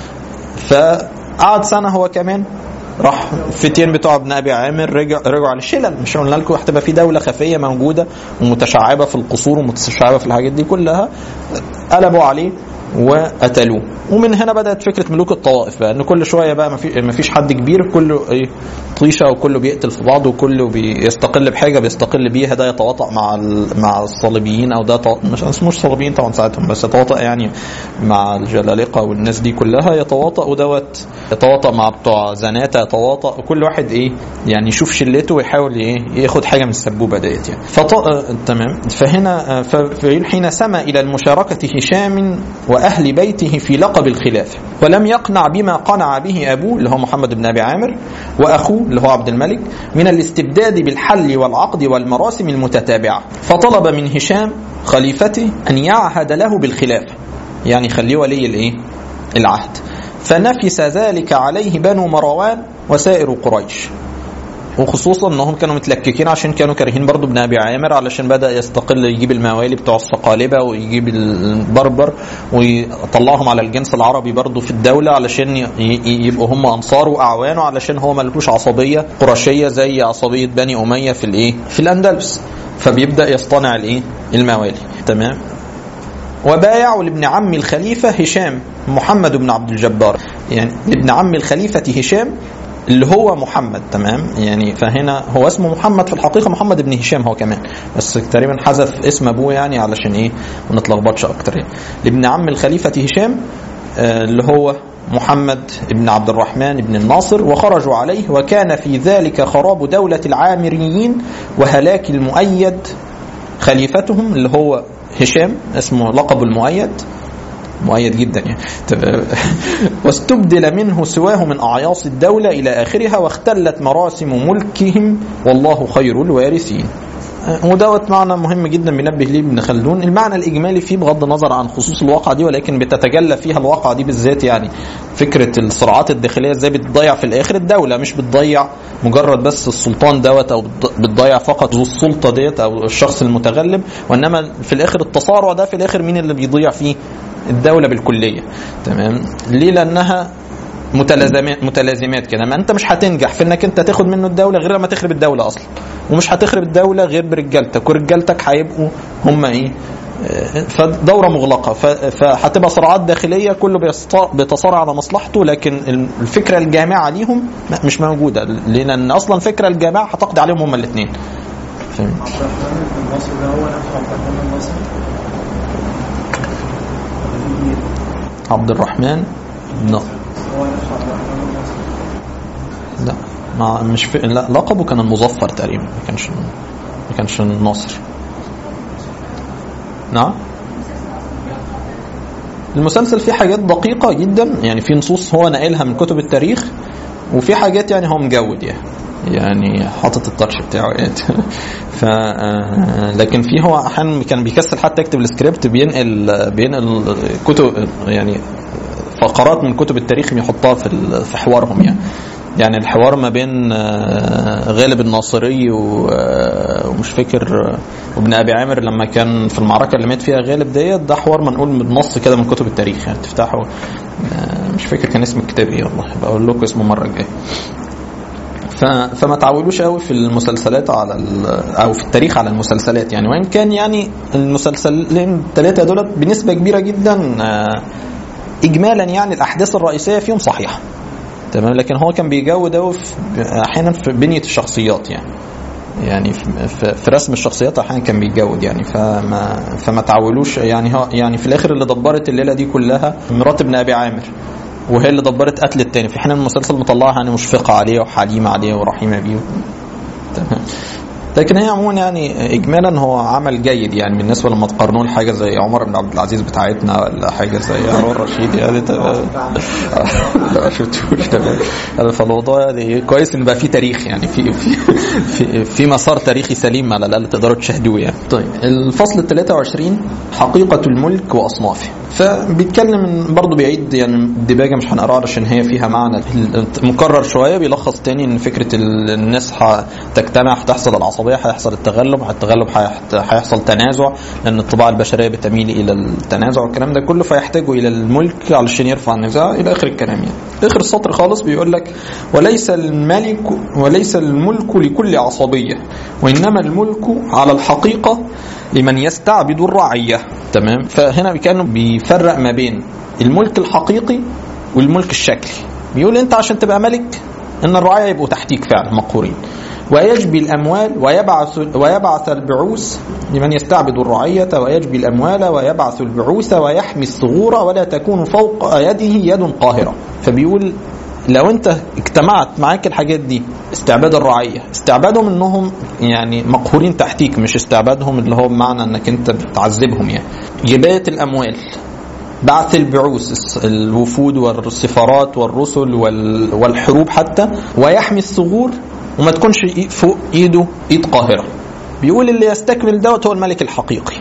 فقعد سنه هو كمان راح الفتيان بتوع ابن ابي عامر رجع رجعوا على الشلل مش قلنا لكم هتبقى في دوله خفيه موجوده ومتشعبه في القصور ومتشعبه في الحاجات دي كلها قلبوا عليه وقتلوه ومن هنا بدات فكره ملوك الطوائف بقى ان كل شويه بقى ما في ما فيش حد كبير كله ايه طيشه وكله بيقتل في بعضه وكله بيستقل بحاجه بيستقل بيها ده يتواطأ مع ال- مع الصليبيين او ده طو- مش اسموش صليبيين طبعا ساعتهم بس يتواطأ يعني مع الجلالقه والناس دي كلها يتواطأ ودوت يتواطأ مع بتوع زناتة يتواطأ كل واحد ايه يعني يشوف شلته ويحاول ايه ياخد حاجه من السبوبه ديت يعني فط... آه، تمام فهنا آه، ف- فحين سمى الى المشاركه هشام واهل بيته في لقب الخلافه ولم يقنع بما قنع به ابوه اللي هو محمد بن ابي عامر واخوه اللي هو عبد الملك من الاستبداد بالحل والعقد والمراسم المتتابعه فطلب من هشام خليفته ان يعهد له بالخلافه يعني خليه ولي الايه العهد فنفس ذلك عليه بنو مروان وسائر قريش وخصوصا انهم كانوا متلككين عشان كانوا كارهين برضو ابن ابي عامر علشان بدا يستقل يجيب الموالي بتوع الصقالبه ويجيب البربر ويطلعهم على الجنس العربي برضو في الدوله علشان ي- ي- يبقوا هم انصاره واعوانه علشان هو ملهوش عصبيه قرشيه زي عصبيه بني اميه في الايه في الاندلس فبيبدا يصطنع الايه الموالي تمام وبايعوا لابن عم الخليفة هشام محمد بن عبد الجبار يعني لابن عم الخليفة هشام اللي هو محمد تمام يعني فهنا هو اسمه محمد في الحقيقة محمد بن هشام هو كمان بس تقريبا حذف اسم أبوه يعني علشان إيه ما نتلخبطش أكتر يعني لابن عم الخليفة هشام آه، اللي هو محمد بن عبد الرحمن بن الناصر وخرجوا عليه وكان في ذلك خراب دولة العامريين وهلاك المؤيد خليفتهم اللي هو هشام اسمه لقب المؤيد مؤيد جدا يعني طب- واستبدل منه سواه من أعياص الدولة إلى آخرها واختلت مراسم ملكهم والله خير الوارثين ودوت معنى مهم جدا بينبه ليه ابن خلدون المعنى الاجمالي فيه بغض النظر عن خصوص الواقعه دي ولكن بتتجلى فيها الواقعه دي بالذات يعني فكره الصراعات الداخليه ازاي بتضيع في الاخر الدوله مش بتضيع مجرد بس السلطان دوت او بت- بتضيع فقط ذو السلطه ديت او الشخص المتغلب وانما في الاخر التصارع ده في الاخر مين اللي بيضيع فيه الدوله بالكليه تمام ليه لانها متلازمات متلازمات كده ما انت مش هتنجح في انك انت تاخد منه الدوله غير لما تخرب الدوله اصلا ومش هتخرب الدوله غير برجالتك ورجالتك هيبقوا هم ايه آه، فدوره مغلقه ف- فهتبقى صراعات داخليه كله بيست- بيتصارع على مصلحته لكن الفكره الجامعه ليهم لا، مش موجوده لان اصلا الفكره الجامعه هتقضي عليهم هما الاثنين فهمت عبد الرحمن بن الناصر ده هو نفسه عبد الرحمن الناصر عبد الرحمن لا هو نفسه عبد الرحمن الناصر لا ما مش في لا لقبه كان المظفر تقريبا ما كانش ما كانش الناصر نعم المسلسل فيه حاجات دقيقة جدا يعني في نصوص هو ناقلها من كتب التاريخ وفي حاجات يعني هو مجود يعني يعني حاطط التاتش بتاعه يعني ف آه، لكن في هو احيانا كان بيكسل حتى يكتب السكريبت بينقل بينقل كتب يعني فقرات من كتب التاريخ بيحطها في ال- في حوارهم يعني يعني الحوار ما بين آه، غالب الناصري و- آه، ومش فاكر آه، وابن ابي عامر لما كان في المعركه اللي مات فيها غالب ديت ده حوار منقول من نص كده من كتب التاريخ يعني تفتحه آه، مش فاكر كان اسم الكتاب ايه والله بقول لكم اسمه المره الجايه ف... فما تعودوش قوي في المسلسلات على ال... او في التاريخ على المسلسلات يعني وان كان يعني المسلسلين الثلاثه دولت بنسبه كبيره جدا آه، اجمالا يعني الاحداث الرئيسيه فيهم صحيحه تمام لكن هو كان بيجود قوي في... احيانا في بنيه الشخصيات يعني يعني في, في- في رسم الشخصيات احيانا كان بيتجود يعني فما فما تعولوش يعني هو يعني في الاخر اللي دبرت الليله دي كلها مرات ابن ابي عامر وهي اللي دبرت قتل التاني في حين المسلسل مطلعها يعني مشفقه عليه وحليمه عليه ورحيمه بيه تمام لكن هي عموما يعني اجمالا هو عمل جيد يعني بالنسبه لما تقارنوه لحاجه زي عمر بن عبد العزيز بتاعتنا ولا حاجه زي هارون الرشيد يعني تمام لا ما شفتوش تمام يعني فالموضوع يعني كويس ان بقى في تاريخ يعني في في في, في مسار تاريخي سليم على الاقل تقدروا تشاهدوه يعني. طيب الفصل ال 23 حقيقه الملك واصنافه فبيتكلم برضه بيعيد يعني الدباجه مش هنقراها علشان هي فيها معنى مكرر شويه بيلخص تاني ان فكره ال- الناس هتجتمع هتحصل العصبيه هيحصل التغلب التغلب هيحت- هيحصل تنازع لان الطباع البشريه بتميل الى التنازع والكلام ده كله فيحتاجوا الى الملك علشان يرفع النزاع الى اخر الكلام يعني اخر السطر خالص بيقول لك وليس الملك وليس الملك لكل عصبيه وانما الملك على الحقيقه لمن يستعبد الرعيه تمام فهنا كانوا بيفرق ما بين الملك الحقيقي والملك الشكلي بيقول انت عشان تبقى ملك ان الرعايه يبقوا تحتيك فعلا مقهورين ويجبي الاموال ويبعث ويبعث البعوث لمن يستعبد الرعيه ويجبي الاموال ويبعث البعوث ويحمي الثغور ولا تكون فوق يده يد قاهره فبيقول لو انت اجتمعت معاك الحاجات دي استعباد الرعيه استعبادهم انهم يعني مقهورين تحتيك مش استعبادهم اللي هو بمعنى انك انت بتعذبهم يعني جبايه الاموال بعث البعوث الس- الوفود والسفارات والرسل وال- والحروب حتى ويحمي الثغور وما تكونش إي- فوق ايده ايد قاهره بيقول اللي يستكمل دوت هو الملك الحقيقي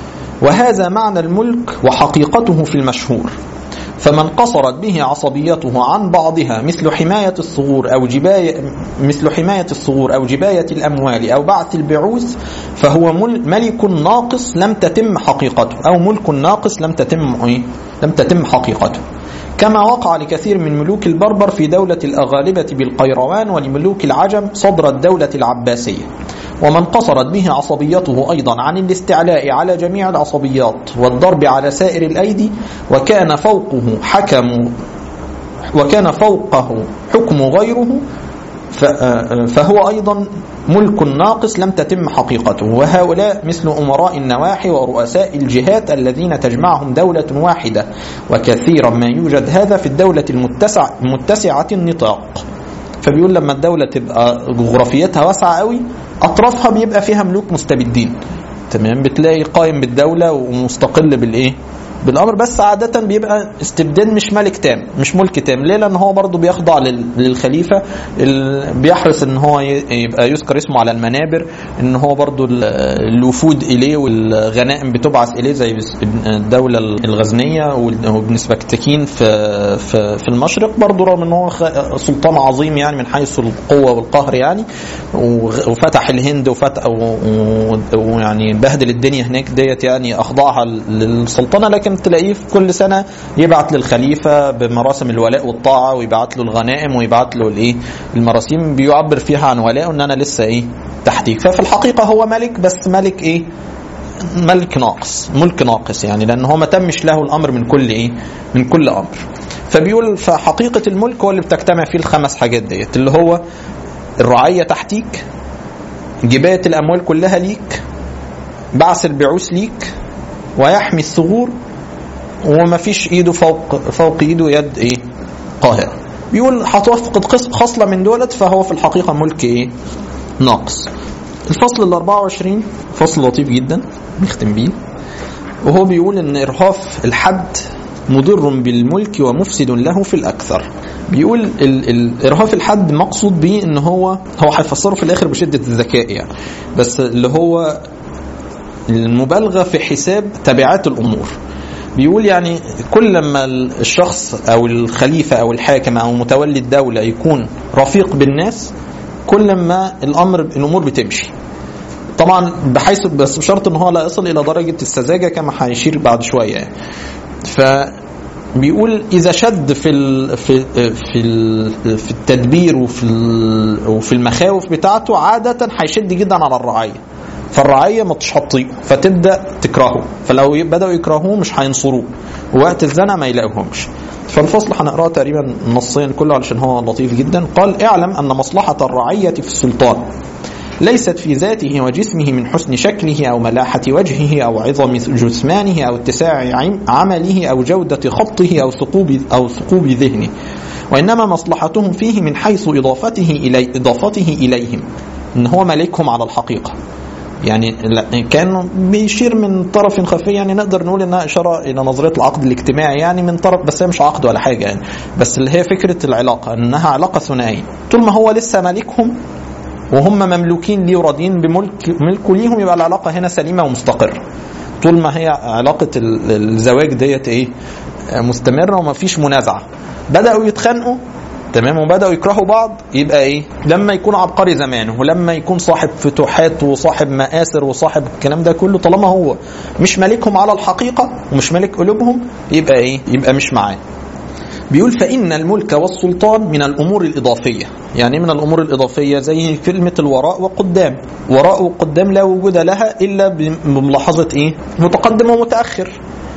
وهذا معنى الملك وحقيقته في المشهور فمن قصرت به عصبيته عن بعضها مثل حماية الثغور أو جباية مثل حماية الثغور أو جباية الأموال أو بعث البعوث فهو مل- ملك ناقص لم تتم حقيقته أو ملك ناقص لم تتم إيه؟ لم تتم حقيقته كما وقع لكثير من ملوك البربر في دولة الأغالبة بالقيروان ولملوك العجم صدر الدولة العباسية ومن قصرت به عصبيته أيضا عن الاستعلاء على جميع العصبيات والضرب على سائر الأيدي وكان فوقه حكم وكان فوقه حكم غيره ف- آه، فهو أيضا ملك ناقص لم تتم حقيقته وهؤلاء مثل أمراء النواحي ورؤساء الجهات الذين تجمعهم دولة واحدة وكثيرا ما يوجد هذا في الدولة المتسع متسعة النطاق فبيقول لما الدولة تبقى جغرافيتها واسعة قوي أطرافها بيبقى فيها ملوك مستبدين تمام بتلاقي قائم بالدولة ومستقل بالإيه بالامر بس عاده بيبقى استبداد مش ملك تام مش ملك تام ليه لان هو برضه بيخضع لل- للخليفه ال- بيحرص ان هو ي- يبقى يذكر اسمه على المنابر ان هو برضه ال- الوفود اليه والغنائم بتبعث اليه زي بس- الدوله الغزنيه وال- وابن سبكتكين في في في المشرق برضه رغم ان هو خ- سلطان عظيم يعني من حيث القوه والقهر يعني وغ- وفتح الهند وفتح و- و- ويعني بهدل الدنيا هناك ديت يعني اخضعها للسلطنه لكن تلاقيه في كل سنه يبعت للخليفه بمراسم الولاء والطاعه ويبعت له الغنائم ويبعت له الايه المراسيم بيعبر فيها عن ولائه ان انا لسه ايه تحتيك ففي الحقيقه هو ملك بس ملك ايه ملك ناقص ملك ناقص يعني لان هو ما تمش له الامر من كل ايه من كل امر فبيقول فحقيقه الملك هو اللي بتجتمع فيه الخمس حاجات ديت اللي هو الرعيه تحتيك جبايه الاموال كلها ليك بعث البعوث ليك ويحمي الثغور وما فيش ايده فوق فوق ايده يد ايه قاهره بيقول هتوافق قص- خصله من دولت فهو في الحقيقه ملك ايه ناقص الفصل ال 24 فصل لطيف جدا نختم بيه وهو بيقول ان ارهاف الحد مضر بالملك ومفسد له في الاكثر بيقول ال- ال- ارهاف الحد مقصود بيه ان هو هو هيفسره في الاخر بشده الذكاء يعني بس اللي هو المبالغه في حساب تبعات الامور بيقول يعني كل ما الشخص او الخليفه او الحاكم او متولي الدوله يكون رفيق بالناس كل ما الامر الامور بتمشي طبعا بحيث بس بشرط ان هو لا يصل الى درجه السذاجه كما هيشير بعد شويه يعني. ف بيقول اذا شد في ال في في ال في التدبير وفي ال وفي المخاوف بتاعته عاده هيشد جدا على الرعيه فالرعيه مش هتطيقه فتبدا تكرهه فلو بداوا يكرهوه مش هينصروه ووقت الزنا ما يلاقوهمش فالفصل هنقراه تقريبا نصيا كله علشان هو لطيف جدا قال اعلم ان مصلحه الرعيه في السلطان ليست في ذاته وجسمه من حسن شكله أو ملاحة وجهه أو عظم جثمانه أو اتساع عم- عمله أو جودة خطه أو ثقوب أو ثقوب ذهنه وإنما مصلحتهم فيه من حيث إضافته إلي إضافته إليهم إن هو ملكهم على الحقيقة يعني لا- كان بيشير من طرف خفي يعني نقدر نقول انها اشاره الى نظريه العقد الاجتماعي يعني من طرف بس هي مش عقد ولا حاجه يعني بس اللي هي فكره العلاقه انها علاقه ثنائيه طول ما هو لسه مالكهم وهم مملوكين ليه وراضيين بملك ملكه ليهم يبقى العلاقه هنا سليمه ومستقره طول ما هي علاقه ال- الزواج ديت ايه آه، مستمره وما فيش منازعه بداوا يتخانقوا تمام وبداوا يكرهوا بعض يبقى ايه لما يكون عبقري زمانه ولما يكون صاحب فتوحات وصاحب مآثر وصاحب الكلام ده كله طالما هو مش مالكهم على الحقيقه ومش مالك قلوبهم يبقى ايه يبقى مش معاه بيقول فإن الملك والسلطان من الأمور الإضافية يعني من الأمور الإضافية زي كلمة الوراء وقدام وراء وقدام لا وجود لها إلا بملاحظة إيه متقدم ومتأخر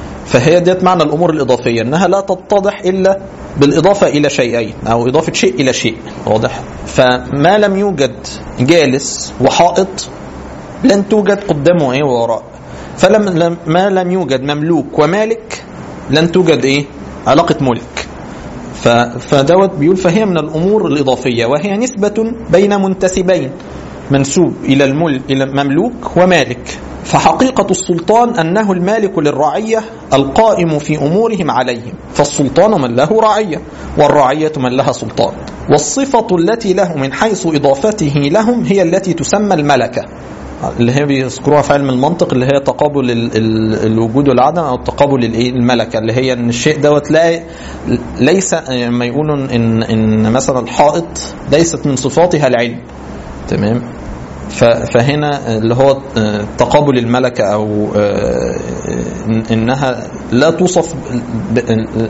فهي ديت معنى الأمور الإضافية إنها لا تتضح إلا بالإضافة إلى شيئين أو إضافة شيء إلى شيء واضح فما لم يوجد جالس وحائط لن توجد قدامه إيه وراء فلم لم ما لم يوجد مملوك ومالك لن توجد إيه علاقة ملك ف- فدوت بيقول فهي من الامور الاضافيه وهي نسبه بين منتسبين منسوب الى الملك الى مملوك ومالك فحقيقة السلطان أنه المالك للرعية القائم في أمورهم عليهم فالسلطان من له رعية والرعية من لها سلطان والصفة التي له من حيث إضافته لهم هي التي تسمى الملكة اللي هي بيذكروها في علم المنطق اللي هي تقابل ال- ال- الوجود والعدم او تقابل الايه الملكه اللي هي ان الشيء دوت لا ليس لما يقولوا ان ان مثلا الحائط ليست من صفاتها العلم تمام ف- فهنا اللي هو آه، تقابل الملكه او آه، إن- انها لا توصف ب-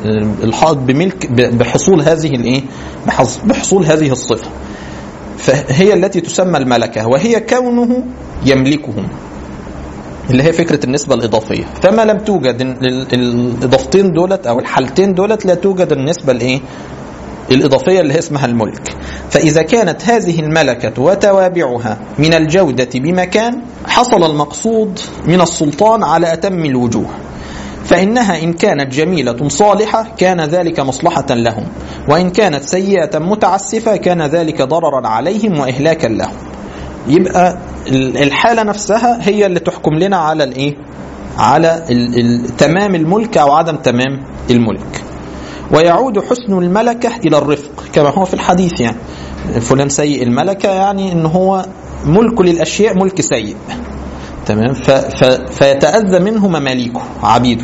الحائط بملك ب- بحصول هذه الايه بحص- بحصول هذه الصفه فهي التي تسمى الملكة وهي كونه يملكهم اللي هي فكرة النسبة الإضافية فما لم توجد ال- ال- الإضافتين دولت أو الحالتين دولت لا توجد النسبة الإيه الإضافية اللي هي اسمها الملك فإذا كانت هذه الملكة وتوابعها من الجودة بمكان حصل المقصود من السلطان على أتم الوجوه فإنها إن كانت جميلة صالحة كان ذلك مصلحة لهم وإن كانت سيئة متعسفة كان ذلك ضررا عليهم وإهلاكا لهم يبقى ال- الحالة نفسها هي اللي تحكم لنا على الإيه على ال- ال- تمام الملك أو عدم تمام الملك ويعود حسن الملكة إلى الرفق كما هو في الحديث يعني فلان سيء الملكة يعني إن هو ملك للأشياء ملك سيء تمام ف ف فيتأذى منه مماليكه عبيده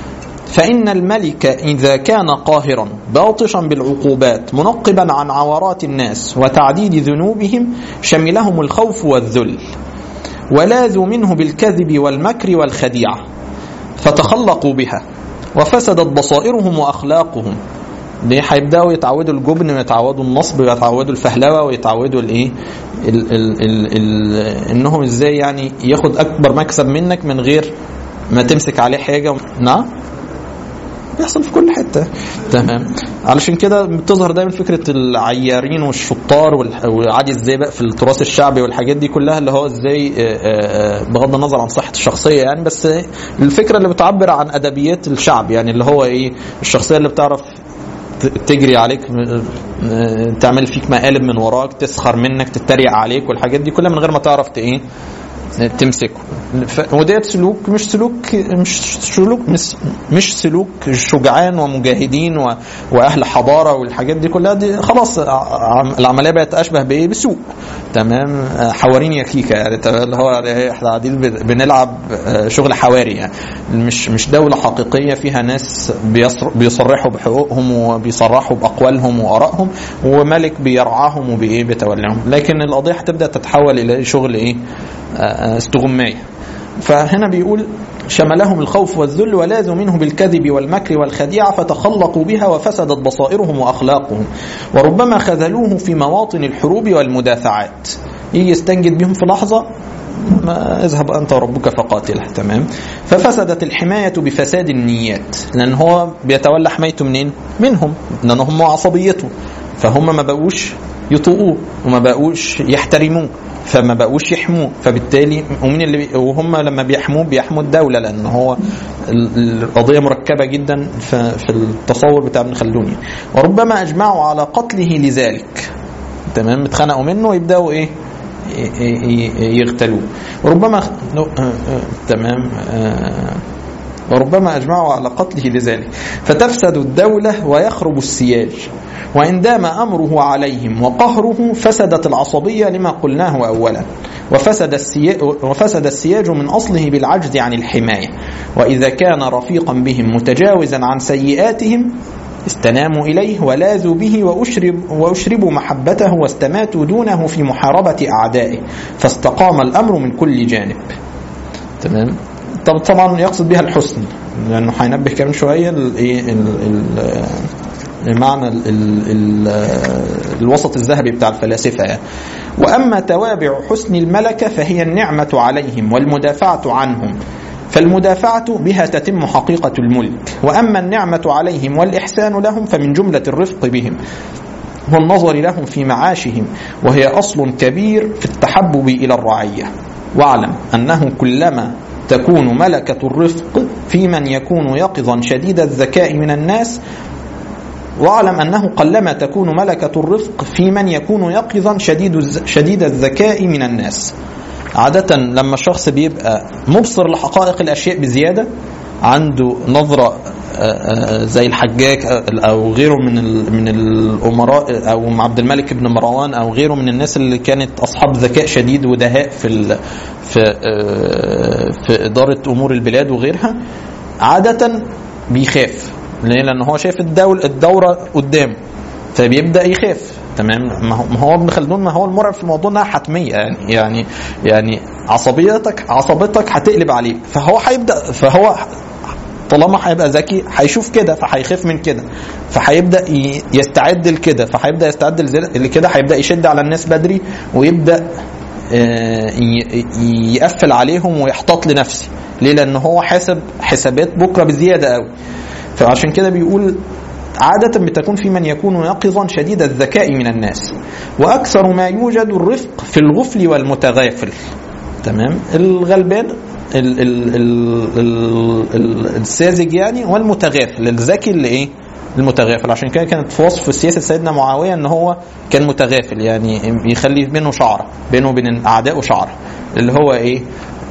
فإن الملك إذا كان قاهرا باطشا بالعقوبات منقبا عن عورات الناس وتعديد ذنوبهم شملهم الخوف والذل ولاذوا منه بالكذب والمكر والخديعة فتخلقوا بها وفسدت بصائرهم وأخلاقهم ليه هيبداوا يتعودوا الجبن ويتعودوا النصب ويتعودوا الفهلوه ويتعودوا الايه ال ال ال ال انهم ازاي يعني ياخد اكبر مكسب منك من غير ما تمسك عليه حاجه نعم بيحصل في كل حته تمام علشان كده بتظهر دايما فكره العيارين والشطار والح- وعادي ازاي بقى في التراث الشعبي والحاجات دي كلها اللي هو ازاي آه، آه، آه، بغض النظر عن صحه الشخصيه يعني بس الفكره اللي بتعبر عن ادبيات الشعب يعني اللي هو ايه الشخصيه اللي بتعرف ت- تجري عليك م- م- تعمل فيك مقالب من وراك تسخر منك تتريق عليك والحاجات دي كلها من غير ما تعرف ت- ايه تمسكه ف- وديت سلوك مش سلوك مش سلوك مش, مش سلوك شجعان ومجاهدين و... واهل حضاره والحاجات دي كلها دي خلاص ع- العمليه بقت اشبه بايه بسوق تمام آه، حوارين يا كيكه يعني تمام؟ اللي هو يعني احنا قاعدين بن- بنلعب آه، شغل حواري يعني مش مش دوله حقيقيه فيها ناس بيصر... بيصرحوا بحقوقهم وبيصرحوا باقوالهم وارائهم وملك بيرعاهم وبايه بتوليهم لكن القضيه هتبدا تتحول الى شغل ايه آه، استغمايه فهنا بيقول شملهم الخوف والذل ولاذوا منه بالكذب والمكر والخديعة فتخلقوا بها وفسدت بصائرهم وأخلاقهم وربما خذلوه في مواطن الحروب والمدافعات يجي يستنجد بهم في لحظة ما اذهب أنت وربك فقاتله تمام ففسدت الحماية بفساد النيات لأن هو بيتولى حمايته منين منهم لأن هم عصبيته فهم ما بقوش يطوقوه وما بقوش يحترموه فما بقوش يحموه فبالتالي ومين اللي بي وهم لما بيحموه بيحموا الدوله لان هو ال- القضيه مركبه جدا ف- في التصور بتاع ابن خلدون يعني. وربما اجمعوا على قتله لذلك تمام اتخنقوا منه ويبداوا ايه ي- ي- يغتالوه وربما خ- نو- آه، آه، تمام آه، وربما أجمعوا على قتله لذلك فتفسد الدولة ويخرب السياج وإن دام أمره عليهم وقهره فسدت العصبية لما قلناه أولا وفسد السياج, وفسد السياج من أصله بالعجز عن الحماية وإذا كان رفيقا بهم متجاوزا عن سيئاتهم استناموا إليه ولاذوا به وأشرب وأشربوا محبته واستماتوا دونه في محاربة أعدائه فاستقام الأمر من كل جانب تمام طب طبعا يقصد بها الحسن لانه هينبه كمان شويه الايه المعنى ال ال ال الوسط الذهبي بتاع الفلاسفه يعني. واما توابع حسن الملكه فهي النعمه عليهم والمدافعه عنهم فالمدافعة بها تتم حقيقة الملك وأما النعمة عليهم والإحسان لهم فمن جملة الرفق بهم والنظر لهم في معاشهم وهي أصل كبير في التحبب إلى الرعية واعلم أنه كلما تكون ملكة الرفق في من يكون يقظا شديد الذكاء من الناس واعلم أنه قلما تكون ملكة الرفق في من يكون يقظا شديد الز- شديد الذكاء من الناس عادة لما الشخص بيبقى مبصر لحقائق الأشياء بزيادة عنده نظرة آه، آه، زي الحجاج او غيره من ال- من الامراء او عبد الملك بن مروان او غيره من الناس اللي كانت اصحاب ذكاء شديد ودهاء في ال- في آه، في اداره امور البلاد وغيرها عاده بيخاف ليه؟ لان هو شايف الدول الدوره قدامه فبيبدا يخاف تمام ما هو- ما هو ابن خلدون ما هو المرعب في الموضوع انها حتميه يعني يعني يعني عصبيتك عصبيتك هتقلب عليك فهو هيبدا فهو طالما هيبقى ذكي هيشوف كده فهيخاف من كده فهيبدا ي- يستعد لكده فهيبدا يستعد لز- لكده هيبدا يشد على الناس بدري ويبدا آه، ي- ي- يقفل عليهم ويحتاط لنفسه ليه لان هو حاسب حسابات بكره بزياده قوي فعشان كده بيقول عادة بتكون في من يكون يقظا شديد الذكاء من الناس وأكثر ما يوجد الرفق في الغفل والمتغافل تمام الغلبان ال ال ال ال ال الساذج يعني والمتغافل الذكي اللي ايه المتغافل عشان كده كانت في وصف سياسه سيدنا معاويه ان هو كان متغافل يعني بيخلي بينه شعره بينه وبين اعدائه شعره اللي هو ايه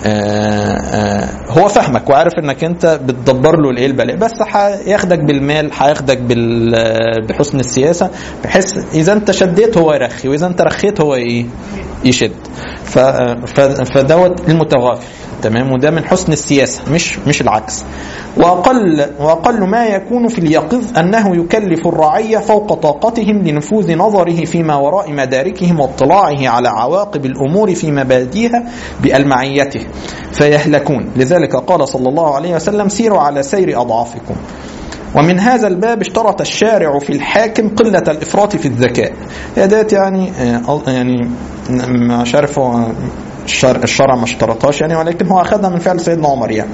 آه آه هو فاهمك وعارف انك انت بتدبر له الايه البلاء بس هياخدك بالمال هياخدك بال- بحسن السياسه بحيث اذا انت شديت هو يرخي واذا انت رخيت هو ايه يشد ف- ف- فدوت المتغافل تمام وده من حسن السياسه مش مش العكس واقل واقل ما يكون في اليقظ انه يكلف الرعيه فوق طاقتهم لنفوذ نظره فيما وراء مداركهم واطلاعه على عواقب الامور في مبادئها بالمعيته فيهلكون لذلك قال صلى الله عليه وسلم سيروا على سير اضعافكم ومن هذا الباب اشترط الشارع في الحاكم قلة الإفراط في الذكاء هي ديت يعني آه، يعني مش عارف هو الشرع, الشرع ما اشترطهاش يعني ولكن هو أخذها من فعل سيدنا عمر يعني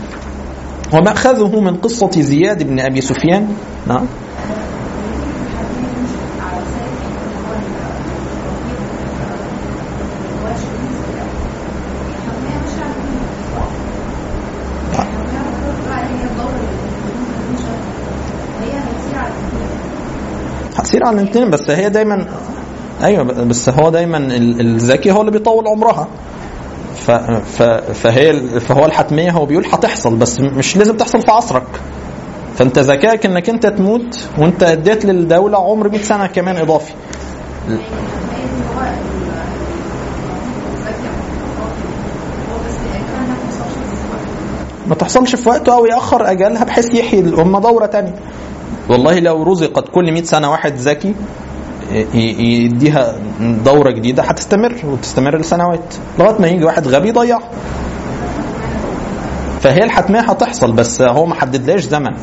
ومأخذه من قصة زياد بن أبي سفيان نعم هتصير على الاثنين بس هي دايما ايوه بس هو دايما ال- الذكي هو اللي بيطول عمرها ف... ف... فهي فهو الحتميه هو بيقول هتحصل بس مش لازم تحصل في عصرك فانت ذكائك انك انت تموت وانت اديت للدوله عمر 100 سنه كمان اضافي ما تحصلش في وقته او ياخر اجلها بحيث يحيي الامه دوره تانية والله لو رزقت كل 100 سنه واحد ذكي ي- يديها دوره جديده هتستمر وتستمر لسنوات لغايه ما يجي واحد غبي يضيعها فهي الحتميه هتحصل بس هو ما حددلاش زمن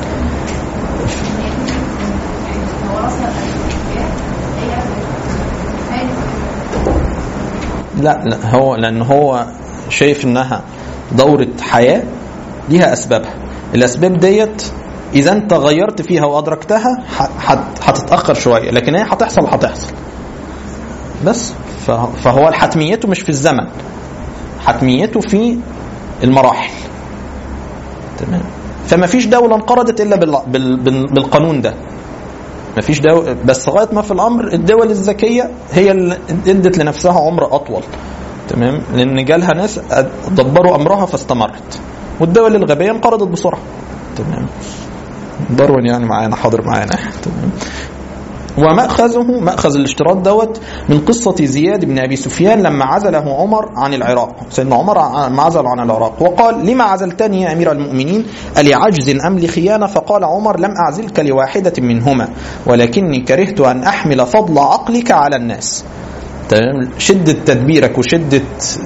لا لا هو لان هو شايف انها دوره حياه ليها اسبابها الاسباب ديت اذا انت غيرت فيها وادركتها ح- هت- هتتاخر شويه لكن هي هتحصل هتحصل بس ف- فهو حتميته مش في الزمن حتميته في المراحل تمام فما فيش دوله انقرضت الا بال- بال- بال- بالقانون ده ما فيش دو... بس لغايه ما في الامر الدول الذكيه هي اللي ادت لنفسها عمر اطول تمام لان جالها ناس دبروا امرها فاستمرت والدول الغبيه انقرضت بسرعه تمام داروين يعني معانا حاضر معانا تمام ومأخذه مأخذ الاشتراط دوت من قصة زياد بن أبي سفيان لما عزله عمر عن العراق سيدنا عمر ع- عزله عن العراق وقال لما عزلتني يا أمير المؤمنين ألعجز أم لخيانة فقال عمر لم أعزلك لواحدة منهما ولكني كرهت أن أحمل فضل عقلك على الناس تمام شدة تدبيرك وشدة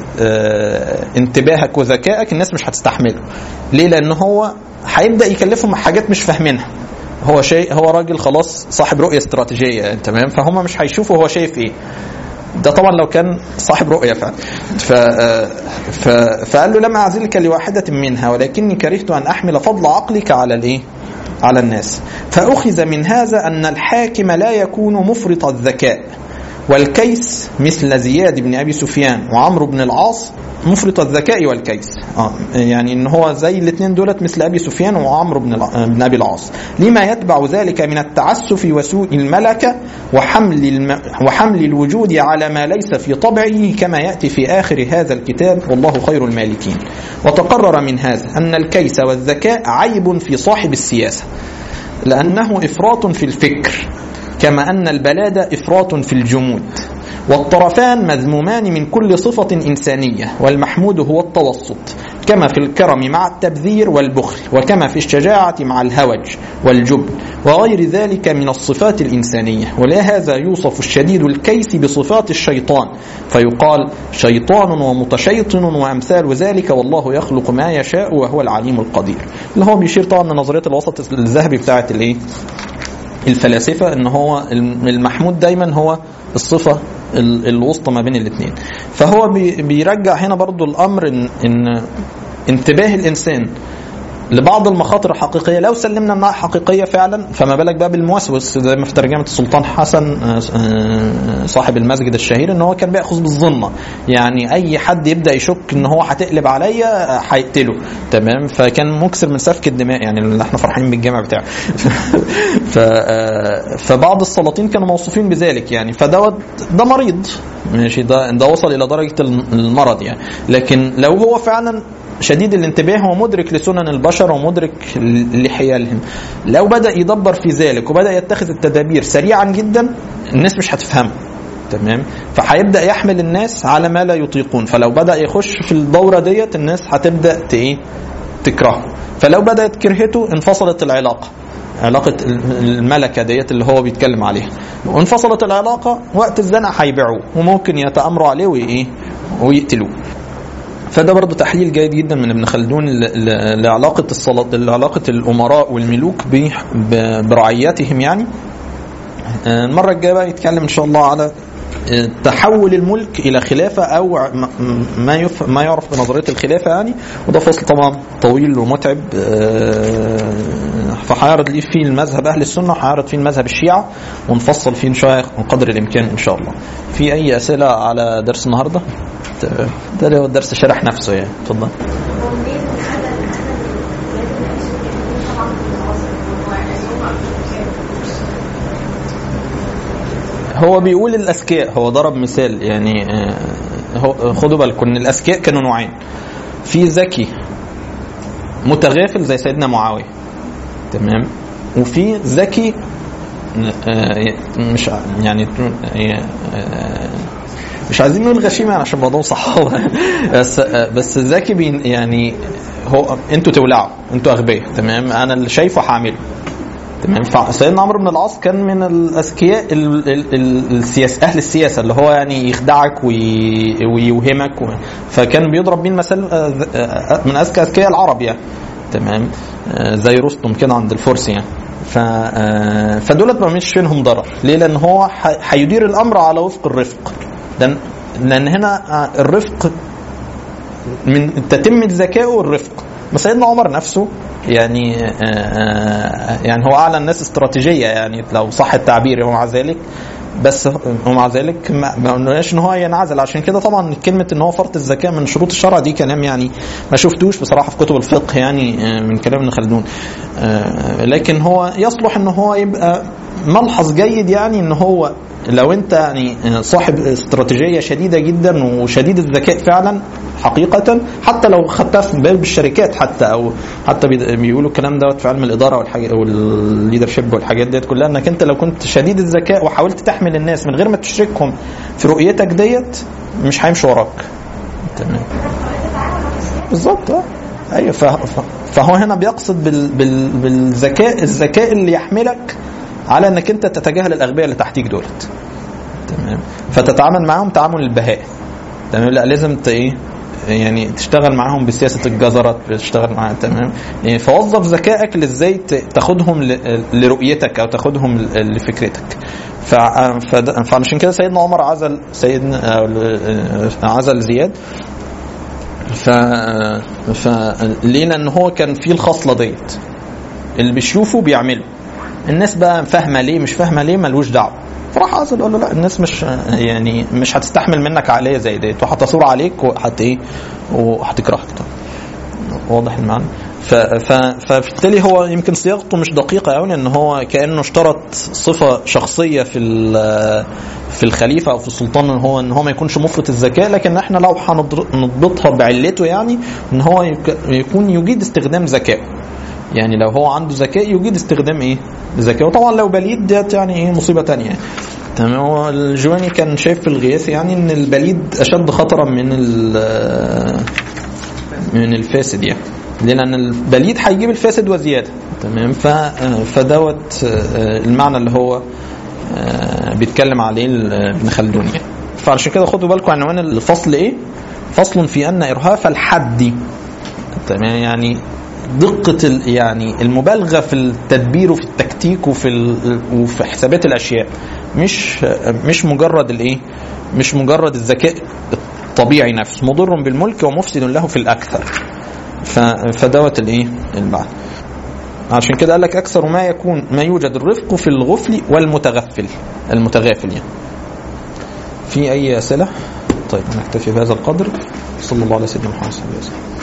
آه انتباهك وذكائك الناس مش هتستحمله ليه لأن هو هيبدأ يكلفهم حاجات مش فاهمينها هو شيء هو راجل خلاص صاحب رؤيه استراتيجيه يعني تمام فهم مش هيشوفوا هو شايف ايه ده طبعا لو كان صاحب رؤيه فعلا ف... ف... فقال له لم اعزلك لواحده منها ولكني كرهت ان احمل فضل عقلك على الايه على الناس فاخذ من هذا ان الحاكم لا يكون مفرط الذكاء والكيس مثل زياد بن ابي سفيان وعمرو بن العاص مفرط الذكاء والكيس اه يعني ان هو زي الاثنين دولت مثل ابي سفيان وعمرو بن الع- بن ابي العاص لما يتبع ذلك من التعسف وسوء الملكه وحمل الم... وحمل الوجود على ما ليس في طبعه كما ياتي في اخر هذا الكتاب والله خير المالكين وتقرر من هذا ان الكيس والذكاء عيب في صاحب السياسه لانه افراط في الفكر كما أن البلاد إفراط في الجمود والطرفان مذمومان من كل صفة إنسانية والمحمود هو التوسط كما في الكرم مع التبذير والبخل وكما في الشجاعة مع الهوج والجبن وغير ذلك من الصفات الإنسانية ولهذا يوصف الشديد الكيس بصفات الشيطان فيقال شيطان ومتشيطن وأمثال ذلك والله يخلق ما يشاء وهو العليم القدير اللي هو بيشير طبعا لنظرية الوسط الذهبي بتاعت الايه الفلاسفه ان هو المحمود دايما هو الصفه ال- الوسطى ما بين الاثنين فهو بي- بيرجع هنا برضو الامر ان, إن انتباه الانسان لبعض المخاطر الحقيقيه لو سلمنا انها حقيقيه فعلا فما بالك بقى بالموسوس زي ما في ترجمه السلطان حسن آه، آه، صاحب المسجد الشهير ان هو كان بياخذ بالظنه يعني اي حد يبدا يشك ان هو هتقلب عليا آه، هيقتله تمام فكان مكسر من سفك الدماء يعني اللي احنا فرحانين بالجامع بتاعه ف آه، فبعض السلاطين كانوا موصوفين بذلك يعني فدوت ده مريض ماشي ده ده وصل الى درجه المرض يعني لكن لو هو فعلا شديد الانتباه ومدرك لسنن البشر ومدرك لحيالهم لو بدأ يدبر في ذلك وبدأ يتخذ التدابير سريعا جدا الناس مش هتفهمه تمام فهيبدا يحمل الناس على ما لا يطيقون فلو بدا يخش في الدوره ديت الناس هتبدا ت- ايه تكرهه فلو بدات كرهته انفصلت العلاقه علاقة الملكة ديت اللي هو بيتكلم عليها وانفصلت العلاقة وقت الزنقة هيبيعوه وممكن يتأمروا عليه وإيه ويقتلوه فده برضه تحليل جيد جدا من ابن خلدون ل- ل- لعلاقة الصلاة لعلاقة الأمراء والملوك ب- ب- برعيتهم يعني آه، المرة الجاية بقى يتكلم إن شاء الله على آه، تحول الملك إلى خلافة أو ع- م- ما يف ما يعرف بنظرية الخلافة يعني وده فصل طبعا طويل ومتعب آه، فهيعرض ليه فيه المذهب أهل السنة وهيعرض فيه المذهب الشيعة ونفصل فيه إن شاء الله قدر الإمكان إن شاء الله. في أي أسئلة على درس النهاردة؟ تمام. ده اللي هو الدرس شرح نفسه يعني اتفضل. هو بيقول الاذكياء هو ضرب مثال يعني آه، هو- خدوا بالكم ان الاذكياء كانوا نوعين في ذكي متغافل زي سيدنا معاويه تمام وفي ذكي آه، مش ع- يعني آه، مش عايزين نقول غشيم يعني عشان الموضوع صحابه بس آه، بس ذكي بين- يعني هو انتوا تولعوا انتوا اغبياء تمام انا اللي شايفه هعمله تمام فسيدنا عمرو بن العاص كان من الاذكياء ال- ال- ال- السياسه اهل السياسه اللي هو يعني يخدعك وي- ويوهمك و... فكان بيضرب بيه المثل آه، آه، من اذكى اذكياء العرب يعني تمام آه، زي رستم كده عند الفرس يعني ف آه، فدولت ما مش فينهم ضرر ليه لان هو ح- هيدير الامر على وفق الرفق لان لان هنا آه، الرفق من تتمة ذكائه الرفق بس سيدنا عمر نفسه يعني آه، آه، يعني هو اعلى الناس استراتيجيه يعني لو صح التعبير ومع ذلك بس ومع ذلك ما ما قلناش ان هو ينعزل عشان كده طبعا كلمه ان هو فرط الذكاء من شروط الشرع دي كلام يعني ما شفتوش بصراحه في كتب الفقه يعني آه، من كلام ابن خلدون آه، لكن هو يصلح ان هو يبقى ملحظ جيد يعني ان هو لو انت يعني صاحب استراتيجيه شديده جدا وشديد الذكاء فعلا حقيقه حتى لو خدتها في باب الشركات حتى او حتى بي- بيقولوا الكلام دوت في علم الاداره والحاجات والليدرشيب والحاجات ديت كلها انك انت لو كنت شديد الذكاء وحاولت تحمل الناس من غير ما تشركهم في رؤيتك ديت مش هيمشوا وراك تمام بالظبط اه ايوه ف- ف- فهو هنا بيقصد بال بال بالذكاء الذكاء اللي يحملك على انك انت تتجاهل الاغبياء اللي تحتيك دولت تمام فتتعامل معاهم تعامل البهاء تمام لا لازم ت ايه يعني تشتغل معاهم بسياسه الجزره تشتغل معاهم تمام يعني فوظف ذكائك لازاي ت- تاخدهم ل- لرؤيتك او تاخدهم ل- لفكرتك فع- فد- فعشان كده سيدنا عمر عزل سيدنا أو ال- عزل زياد ف ف ليه لان هو كان فيه الخصله ديت اللي بيشوفه بيعمله الناس بقى فاهمه ليه مش فاهمه ليه ملوش دعوه فراح عزل قال له لا الناس مش يعني مش هتستحمل منك عقليه زي ديت وهتصور عليك وهت ايه وهتكرهك طبعا واضح المعنى ف... ف... فبالتالي هو يمكن صياغته مش دقيقه قوي لان هو كانه اشترط صفه شخصيه في ال... في الخليفه او في السلطان ان هو ان هو ما يكونش مفرط الذكاء لكن احنا لو هنضبطها بعلته يعني ان هو يك... يكون يجيد استخدام ذكائه يعني لو هو عنده ذكاء يجيد استخدام ايه ذكائه وطبعا لو بليد ديت يعني ايه مصيبه تانية يعني. تمام هو الجواني كان شايف في الغياث يعني ان البليد اشد خطرا من ال- من الفاسد يعني ليه؟ لان البليد هيجيب الفاسد وزياده تمام ف فدوت آه، المعنى اللي هو آه، بيتكلم عليه ال- ابن خلدون يعني فعشان كده خدوا بالكم عنوان الفصل ايه فصل في ان ارهاف الحد تمام يعني دقة ال- يعني المبالغة في التدبير وفي التكتيك وفي ال- وفي حسابات الأشياء مش مش مجرد الإيه؟ مش مجرد الذكاء الطبيعي نفسه مضر بالملك ومفسد له في الأكثر ف- فدوت الإيه؟ المعنى عشان كده قال لك أكثر ما يكون ما يوجد الرفق في الغفل والمتغفل المتغافل يعني في أي أسئلة؟ طيب نكتفي بهذا القدر صلى الله على سيدنا محمد صلى الله عليه وسلم